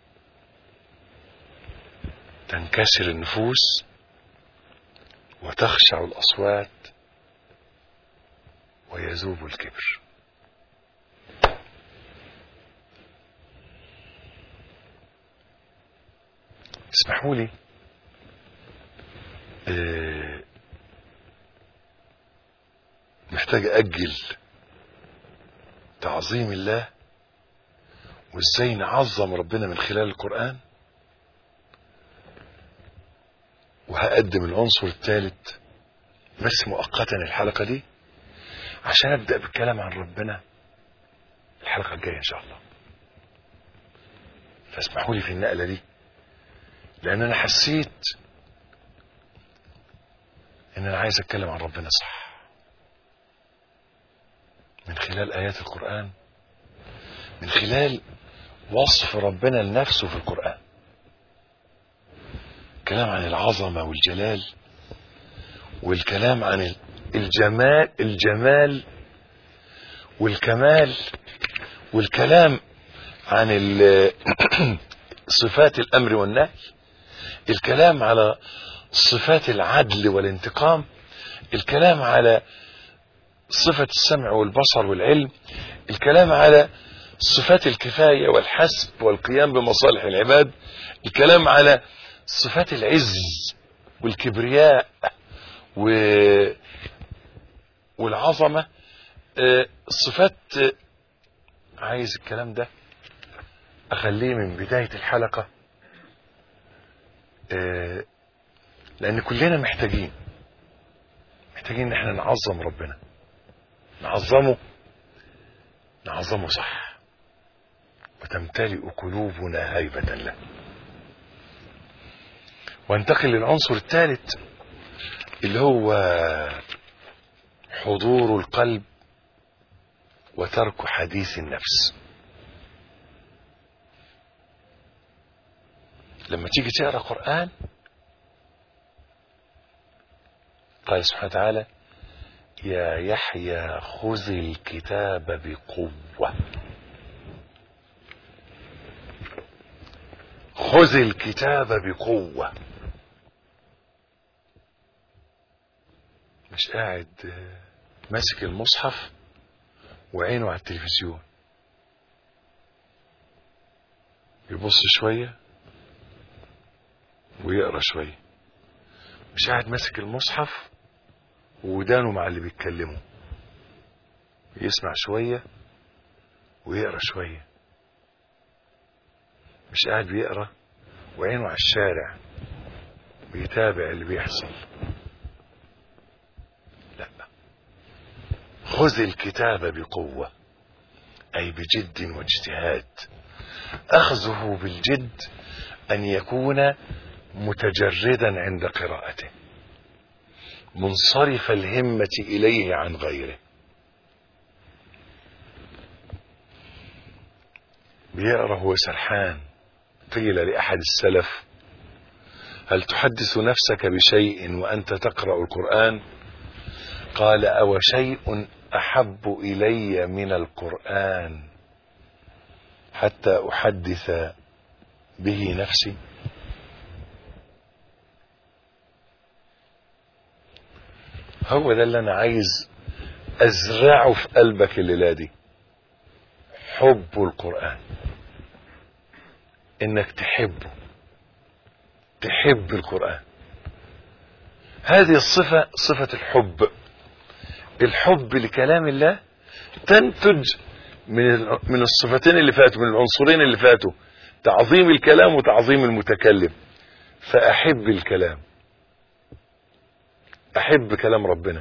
تنكسر النفوس وتخشع الاصوات ويذوب الكبر اسمحوا لي آه، محتاج أجل تعظيم الله وازاي نعظم ربنا من خلال القرآن وهقدم العنصر الثالث بس مؤقتا الحلقة دي عشان أبدأ بالكلام عن ربنا الحلقة الجاية إن شاء الله فاسمحوا لي في النقلة دي لان انا حسيت ان انا عايز اتكلم عن ربنا صح من خلال ايات القران من خلال وصف ربنا لنفسه في القران كلام عن العظمه والجلال والكلام عن الجمال الجمال والكمال والكلام عن ال- صفات الامر والنهي الكلام على صفات العدل والانتقام الكلام على صفة السمع والبصر والعلم الكلام على صفات الكفاية والحسب والقيام بمصالح العباد الكلام على صفات العز والكبرياء و... والعظمة آه، صفات آه، عايز الكلام ده اخليه من بداية الحلقة آه، لان كلنا محتاجين محتاجين ان احنا نعظم ربنا نعظمه نعظمه صح وتمتلئ قلوبنا هيبة له وانتقل للعنصر الثالث اللي هو حضور القلب وترك حديث النفس لما تيجي تقرا قران قال سبحانه وتعالى يا يحيى خذ الكتاب بقوه خذ الكتاب بقوه مش قاعد آه، ماسك المصحف وعينه على التلفزيون يبص شويه ويقرا شويه مش قاعد ماسك المصحف ودانه مع اللي بيتكلموا يسمع شويه ويقرا شويه مش قاعد بيقرا وعينه على الشارع بيتابع اللي بيحصل لا خذ الكتاب بقوه اي بجد واجتهاد اخذه بالجد ان يكون متجردا عند قراءته منصرف الهمة إليه عن غيره بيقرأ هو سرحان قيل لأحد السلف هل تحدث نفسك بشيء وأنت تقرأ القرآن قال أو شيء أحب إلي من القرآن حتى أحدث به نفسي هو ده اللي انا عايز ازرعه في قلبك الليله دي حب القران انك تحبه تحب القران هذه الصفه صفه الحب الحب لكلام الله تنتج من ال- من الصفتين اللي فاتوا من العنصرين اللي فاتوا تعظيم الكلام وتعظيم المتكلم فاحب الكلام احب كلام ربنا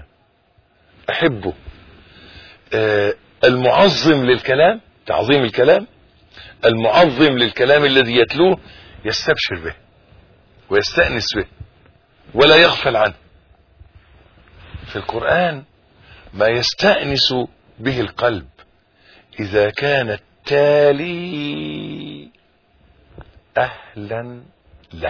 احبه آه المعظم للكلام تعظيم الكلام المعظم للكلام الذي يتلوه يستبشر به ويستأنس به ولا يغفل عنه في القرآن ما يستأنس به القلب إذا كان التالي أهلا له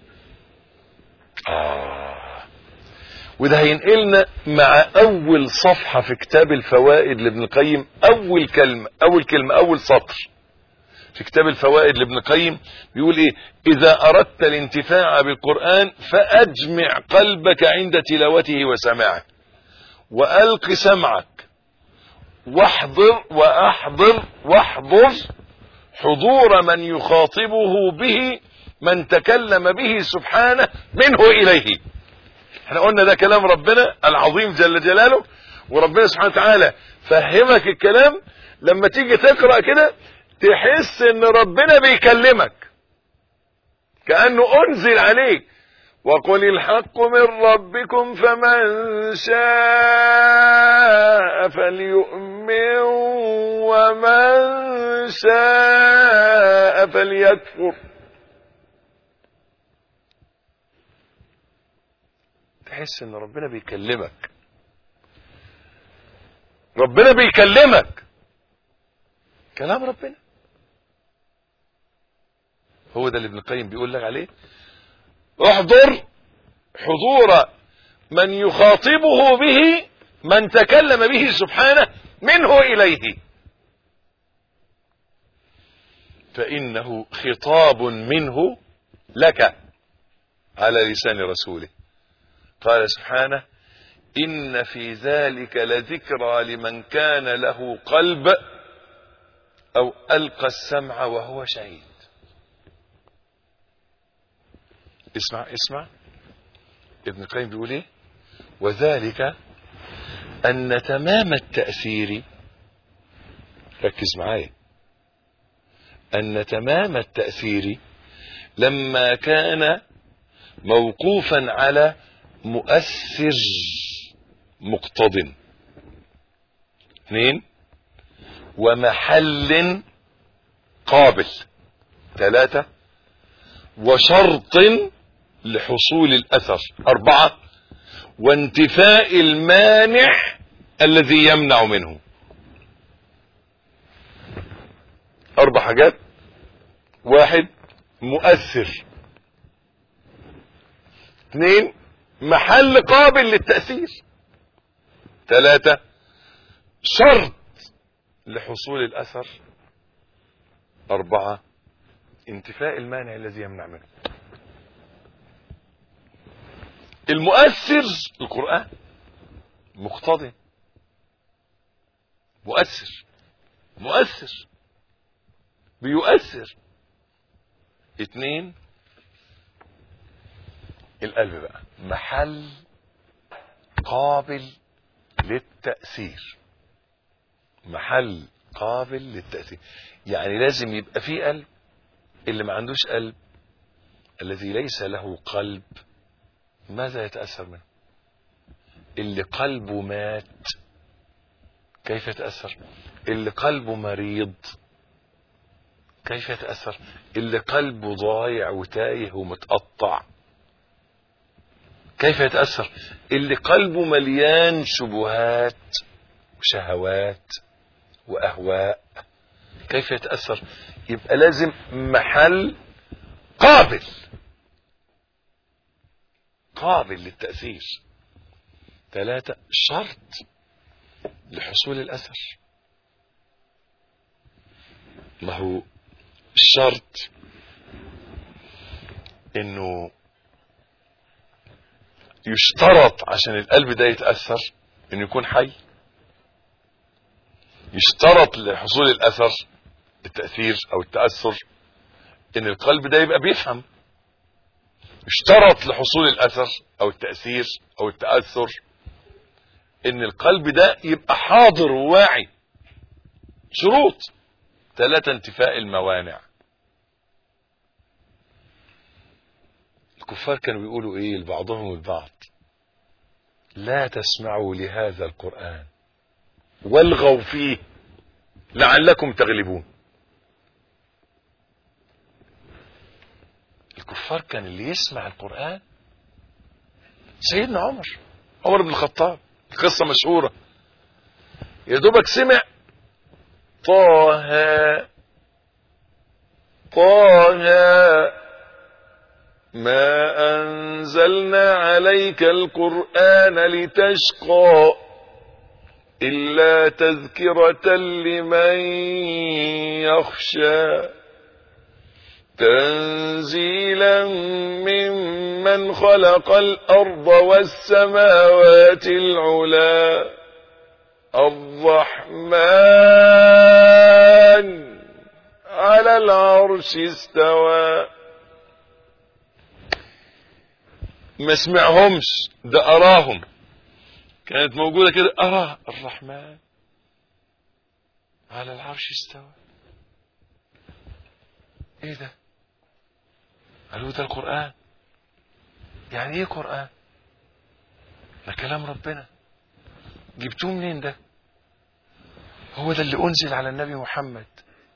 آه وده هينقلنا مع أول صفحة في كتاب الفوائد لابن القيم أول كلمة أول كلمة أول سطر في كتاب الفوائد لابن القيم بيقول ايه اذا اردت الانتفاع بالقرآن فاجمع قلبك عند تلاوته وسماعه والق سمعك واحضر واحضر واحضر حضور من يخاطبه به من تكلم به سبحانه منه اليه احنا قلنا ده كلام ربنا العظيم جل جلاله وربنا سبحانه وتعالى فهمك الكلام لما تيجي تقرأ كده تحس ان ربنا بيكلمك كأنه انزل عليك وقل الحق من ربكم فمن شاء فليؤمن ومن شاء فليكفر تحس ان ربنا بيكلمك ربنا بيكلمك كلام ربنا هو ده اللي ابن القيم بيقول لك عليه احضر حضور من يخاطبه به من تكلم به سبحانه منه اليه فانه خطاب منه لك على لسان رسوله قال سبحانه ان في ذلك لذكرى لمن كان له قلب او القى السمع وهو شهيد اسمع اسمع ابن القيم بيقول ايه وذلك ان تمام التاثير ركز معايا ان تمام التاثير لما كان موقوفا على مؤثر مقتض اثنين ومحل قابل ثلاثة وشرط لحصول الأثر أربعة وانتفاء المانع الذي يمنع منه أربع حاجات واحد مؤثر اثنين محل قابل للتأثير ثلاثة شرط لحصول الأثر أربعة انتفاء المانع الذي يمنع منه المؤثر القرآن مقتضي مؤثر مؤثر بيؤثر اتنين القلب بقى محل قابل للتأثير محل قابل للتأثير يعني لازم يبقى فيه قلب اللي ما عندوش قلب الذي ليس له قلب ماذا يتأثر منه اللي قلبه مات كيف يتأثر اللي قلبه مريض كيف يتأثر اللي قلبه ضايع وتايه ومتقطع كيف يتأثر اللي قلبه مليان شبهات وشهوات وأهواء كيف يتأثر يبقى لازم محل قابل قابل للتأثير ثلاثة شرط لحصول الأثر ما هو الشرط انه يشترط عشان القلب ده يتأثر انه يكون حي يشترط لحصول الاثر التأثير او التأثر ان القلب ده يبقى بيفهم يشترط لحصول الاثر او التأثير او التأثر ان القلب ده يبقى حاضر وواعي شروط ثلاثة انتفاء الموانع الكفار كانوا بيقولوا ايه لبعضهم البعض لا تسمعوا لهذا القرآن والغوا فيه لعلكم تغلبون الكفار كان اللي يسمع القرآن سيدنا عمر عمر بن الخطاب قصة مشهورة يا دوبك سمع طه طه ما أنزلنا عليك القرآن لتشقى إلا تذكرة لمن يخشى تنزيلا ممن خلق الأرض والسماوات العلا الرحمن على العرش استوى ما سمعهمش ده أراهم كانت موجودة كده أراه الرحمن على العرش استوى ايه ده قالوا ده القرآن يعني ايه قرآن ده كلام ربنا جبتوه منين ده هو ده اللي انزل على النبي محمد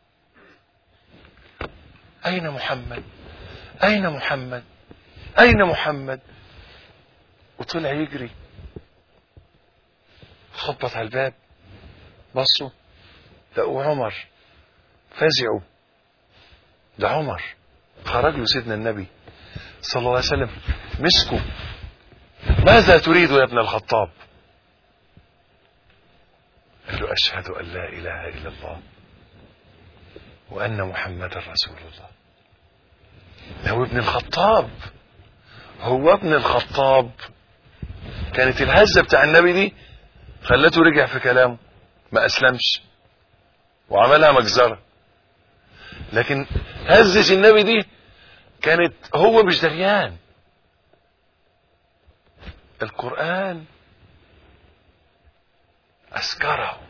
اين محمد اين محمد اين محمد وطلع يجري خبط على الباب بصوا لقوا عمر فزعوا ده عمر خرج له سيدنا النبي صلى الله عليه وسلم مسكوا ماذا تريد يا ابن الخطاب قال له أشهد أن لا إله إلا الله وأن محمد رسول الله هو ابن الخطاب هو ابن الخطاب كانت الهزة بتاع النبي دي خلته رجع في كلامه ما أسلمش وعملها مجزرة لكن هزة النبي دي كانت هو مش دريان القرآن أسكره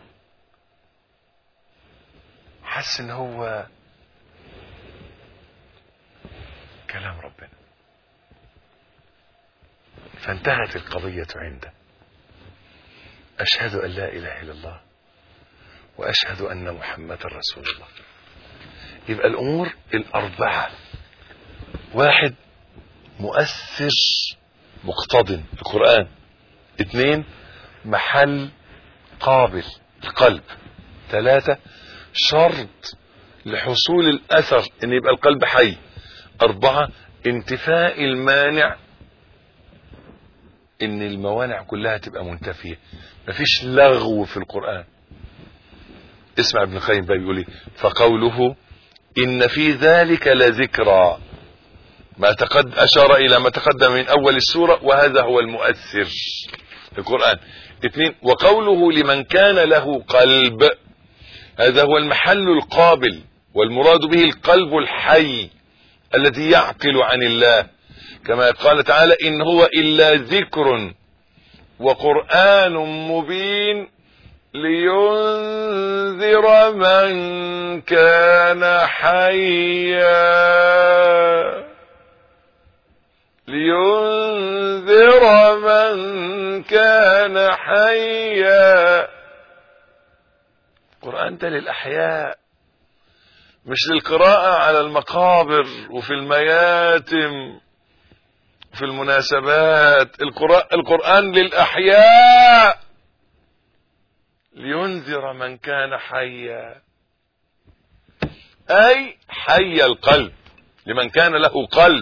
حس ان هو كلام ربنا فانتهت القضية عنده أشهد أن لا إله إلا الله وأشهد أن محمد رسول الله يبقى الأمور الأربعة واحد مؤثر مقتضن القرآن اثنين محل قابل القلب ثلاثة شرط لحصول الأثر ان يبقى القلب حي أربعة انتفاء المانع ان الموانع كلها تبقى منتفية مفيش لغو في القرآن اسمع ابن القيم بقى بيقول ايه فقوله ان في ذلك لذكرى ما تقد اشار الى ما تقدم من اول السورة وهذا هو المؤثر في القرآن اثنين وقوله لمن كان له قلب هذا هو المحل القابل والمراد به القلب الحي الذي يعقل عن الله كما قال تعالى إن هو إلا ذكر وقرآن مبين لينذر من كان حيا لينذر من كان حيا القرآن ده للأحياء مش للقراءة على المقابر وفي المياتم في المناسبات القرآن للأحياء لينذر من كان حيا أي حي القلب لمن كان له قلب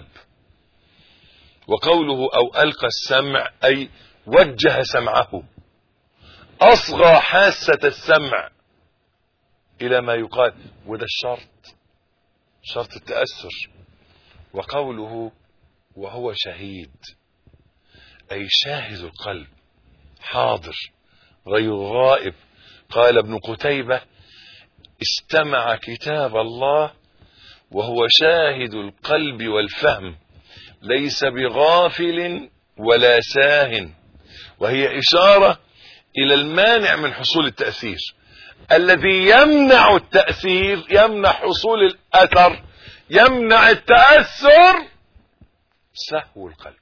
وقوله أو ألقى السمع أي وجه سمعه أصغى حاسة السمع إلى ما يقال وده الشرط شرط التأثر وقوله وهو شهيد أي شاهد القلب حاضر غير غائب قال ابن قتيبة استمع كتاب الله وهو شاهد القلب والفهم ليس بغافل ولا ساه وهي إشارة إلى المانع من حصول التأثير الذي يمنع التأثير يمنع حصول الأثر يمنع التأثر سهو القلب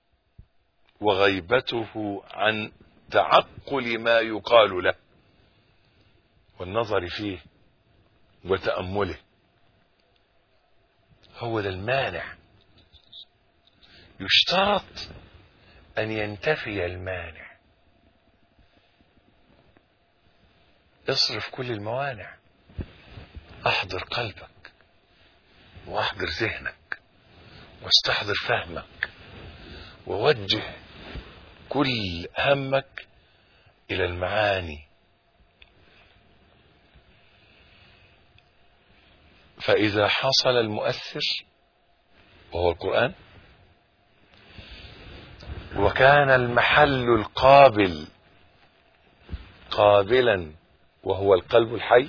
وغيبته عن تعقل ما يقال له والنظر فيه وتأمله هو ده المانع يشترط أن ينتفي المانع اصرف كل الموانع احضر قلبك واحضر ذهنك واستحضر فهمك ووجه كل همك الى المعاني فاذا حصل المؤثر وهو القران وكان المحل القابل قابلا وهو القلب الحي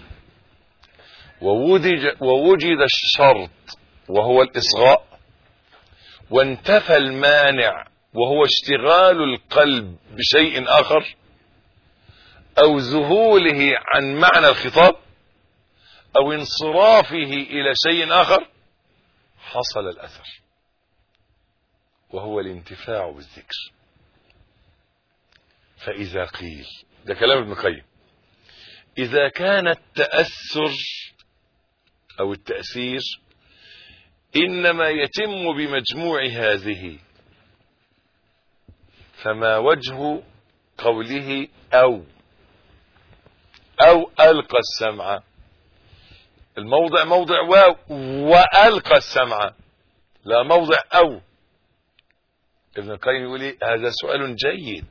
ووجد, ووجد الشرط وهو الإصغاء وانتفى المانع وهو اشتغال القلب بشيء آخر أو ذهوله عن معنى الخطاب أو انصرافه إلى شيء آخر حصل الأثر وهو الانتفاع بالذكر فإذا قيل ده كلام ابن القيم إذا كان التأثر أو التأثير إنما يتم بمجموع هذه فما وجه قوله أو أو ألقى السمع الموضع موضع واو وألقى السمع لا موضع أو ابن القيم يقول إيه؟ هذا سؤال جيد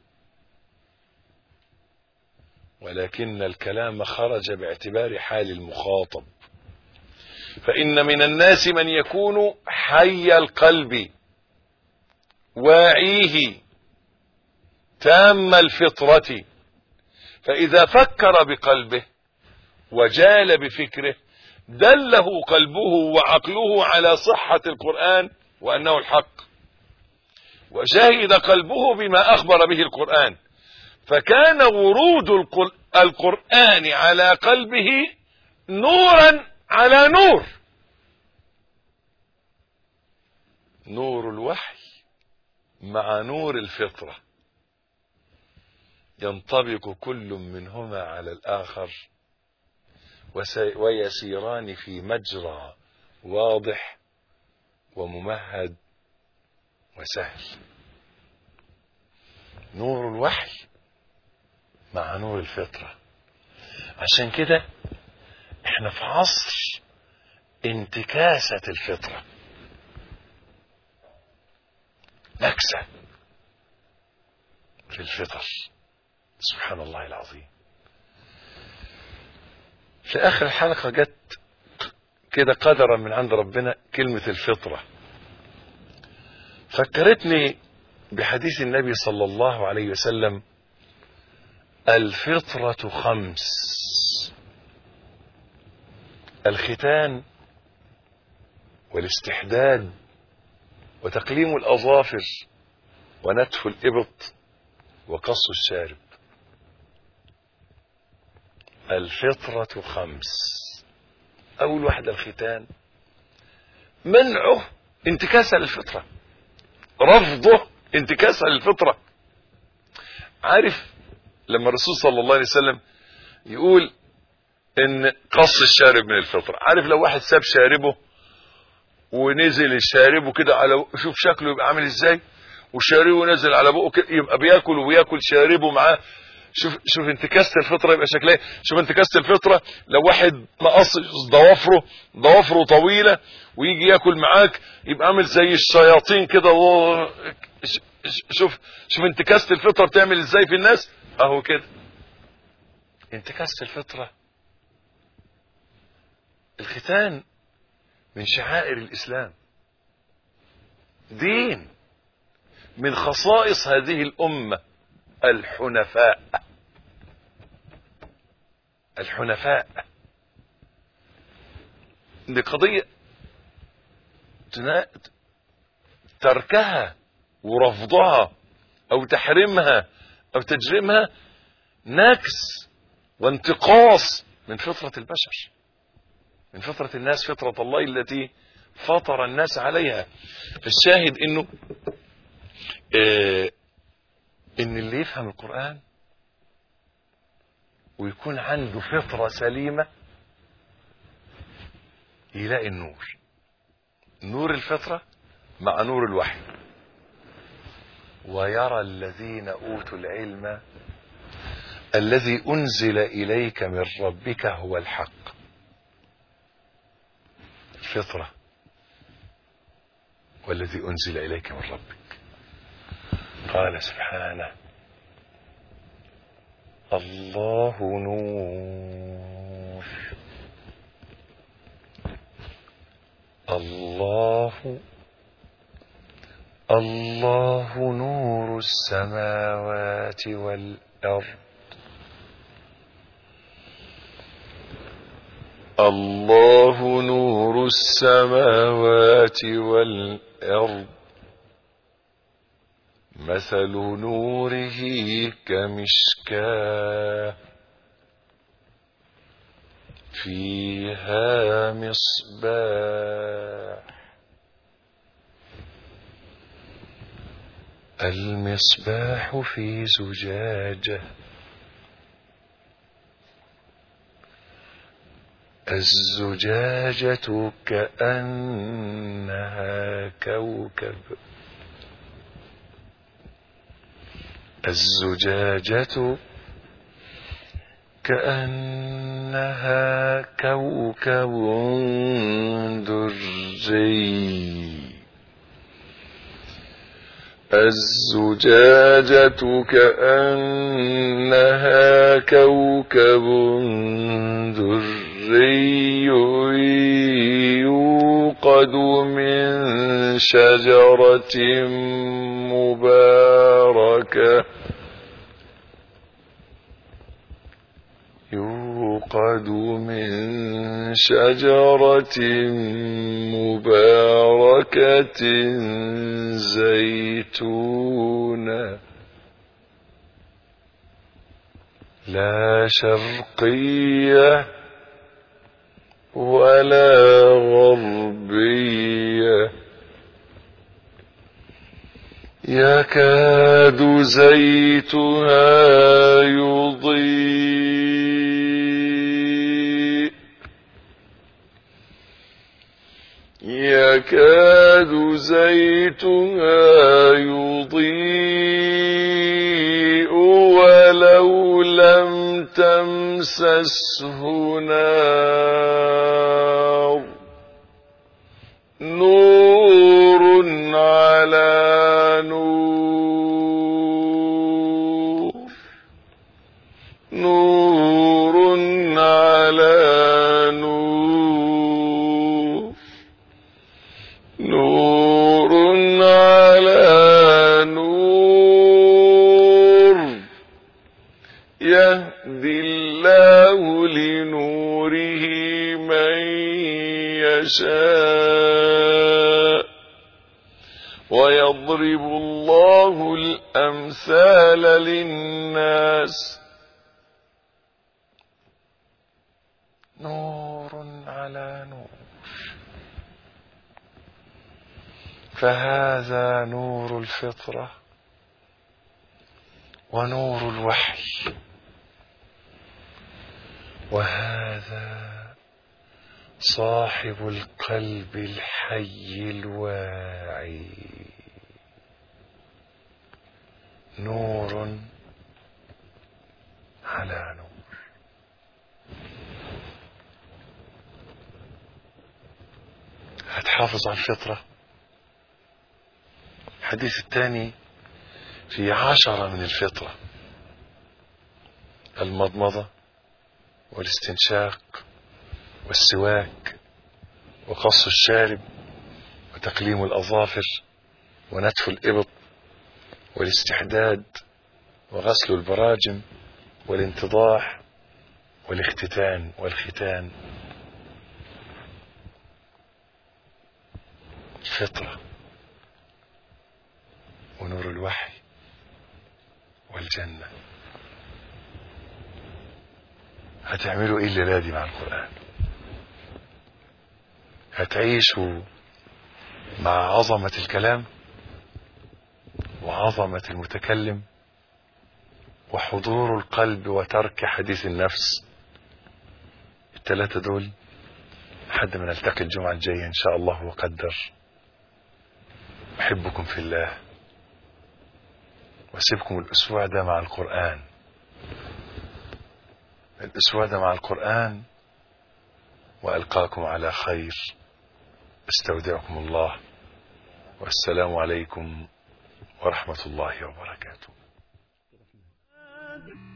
ولكن الكلام خرج باعتبار حال المخاطب فإن من الناس من يكون حي القلب واعيه تام الفطرة فإذا فكر بقلبه وجال بفكره دله قلبه وعقله على صحة القرآن وأنه الحق وشهد قلبه بما أخبر به القرآن فكان ورود القرآن على قلبه نورا على نور نور الوحي مع نور الفطرة ينطبق كل منهما على الآخر ويسيران في مجرى واضح وممهد وسهل نور الوحي مع نور الفطرة عشان كده احنا في عصر انتكاسة الفطرة نكسة في الفطر سبحان الله العظيم في اخر الحلقة جت كده قدرا من عند ربنا كلمة الفطرة فكرتني بحديث النبي صلى الله عليه وسلم الفطرة خمس الختان والاستحداد وتقليم الأظافر ونتف الإبط وقص الشارب الفطرة خمس أول واحدة الختان منعه انتكاسة للفطرة رفضه انتكاسة للفطرة عارف لما الرسول صلى الله عليه وسلم يقول ان قص الشارب من الفطرة عارف لو واحد ساب شاربه ونزل شاربه كده على شوف شكله يبقى عامل ازاي وشاربه نزل على بقه كده يبقى بياكل وبياكل شاربه معاه شوف شوف انتكاسه الفطره يبقى شكلها شوف انتكاسه الفطره لو واحد مقص ضوافره ضوافره طويله ويجي ياكل معاك يبقى عامل زي الشياطين كده شوف شوف انتكاسه الفطره بتعمل ازاي في الناس اهو كده انتكاسه الفطره الختان من شعائر الاسلام دين من خصائص هذه الامه الحنفاء الحنفاء دي قضية تركها ورفضها او تحريمها او تجريمها نكس وانتقاص من فطرة البشر من فطرة الناس فطرة الله التي فطر الناس عليها الشاهد انه اه ان اللي يفهم القرآن ويكون عنده فطرة سليمة يلاقي النور نور الفطرة مع نور الوحي ويرى الذين أوتوا العلم الذي أنزل إليك من ربك هو الحق الفطرة والذي أنزل إليك من ربك قال سبحانه الله نور الله الله نور السماوات والأرض الله نور السماوات والأرض مثل نوره كمشكاه فيها مصباح المصباح في زجاجة الزجاجة كأنها كوكب الزجاجة كأنها كوكب دري الزجاجة كأنها كوكب دري يوقد من شجرة مباركة يوقد من شجرة مباركة زيتونة لا شرقية ولا غربية يكاد زيتها يضيء يكاد زيتها يضيء ولو لم تمسسه نار نور على نور نور على نور نور على نور يهدي الله لنوره من يشاء ويضرب الله الأمثال للناس نور على نور فهذا نور الفطرة ونور الوحي وهذا صاحب القلب الحي الواعي نور على نور هتحافظ على الفطرة الحديث الثاني في عشرة من الفطرة المضمضة والاستنشاق والسواك وقص الشارب وتقليم الأظافر ونتف الإبط والاستحداد وغسل البراجم والانتضاح والاختتان والختان الفطرة ونور الوحي والجنة هتعملوا ايه الليلة دي مع القرآن هتعيشوا مع عظمة الكلام وعظمة المتكلم وحضور القلب وترك حديث النفس الثلاثة دول لحد ما نلتقي الجمعة الجاية إن شاء الله وقدر أحبكم في الله واسيبكم الاسبوع ده مع القرآن الاسبوع ده مع القرآن والقاكم على خير استودعكم الله والسلام عليكم ورحمة الله وبركاته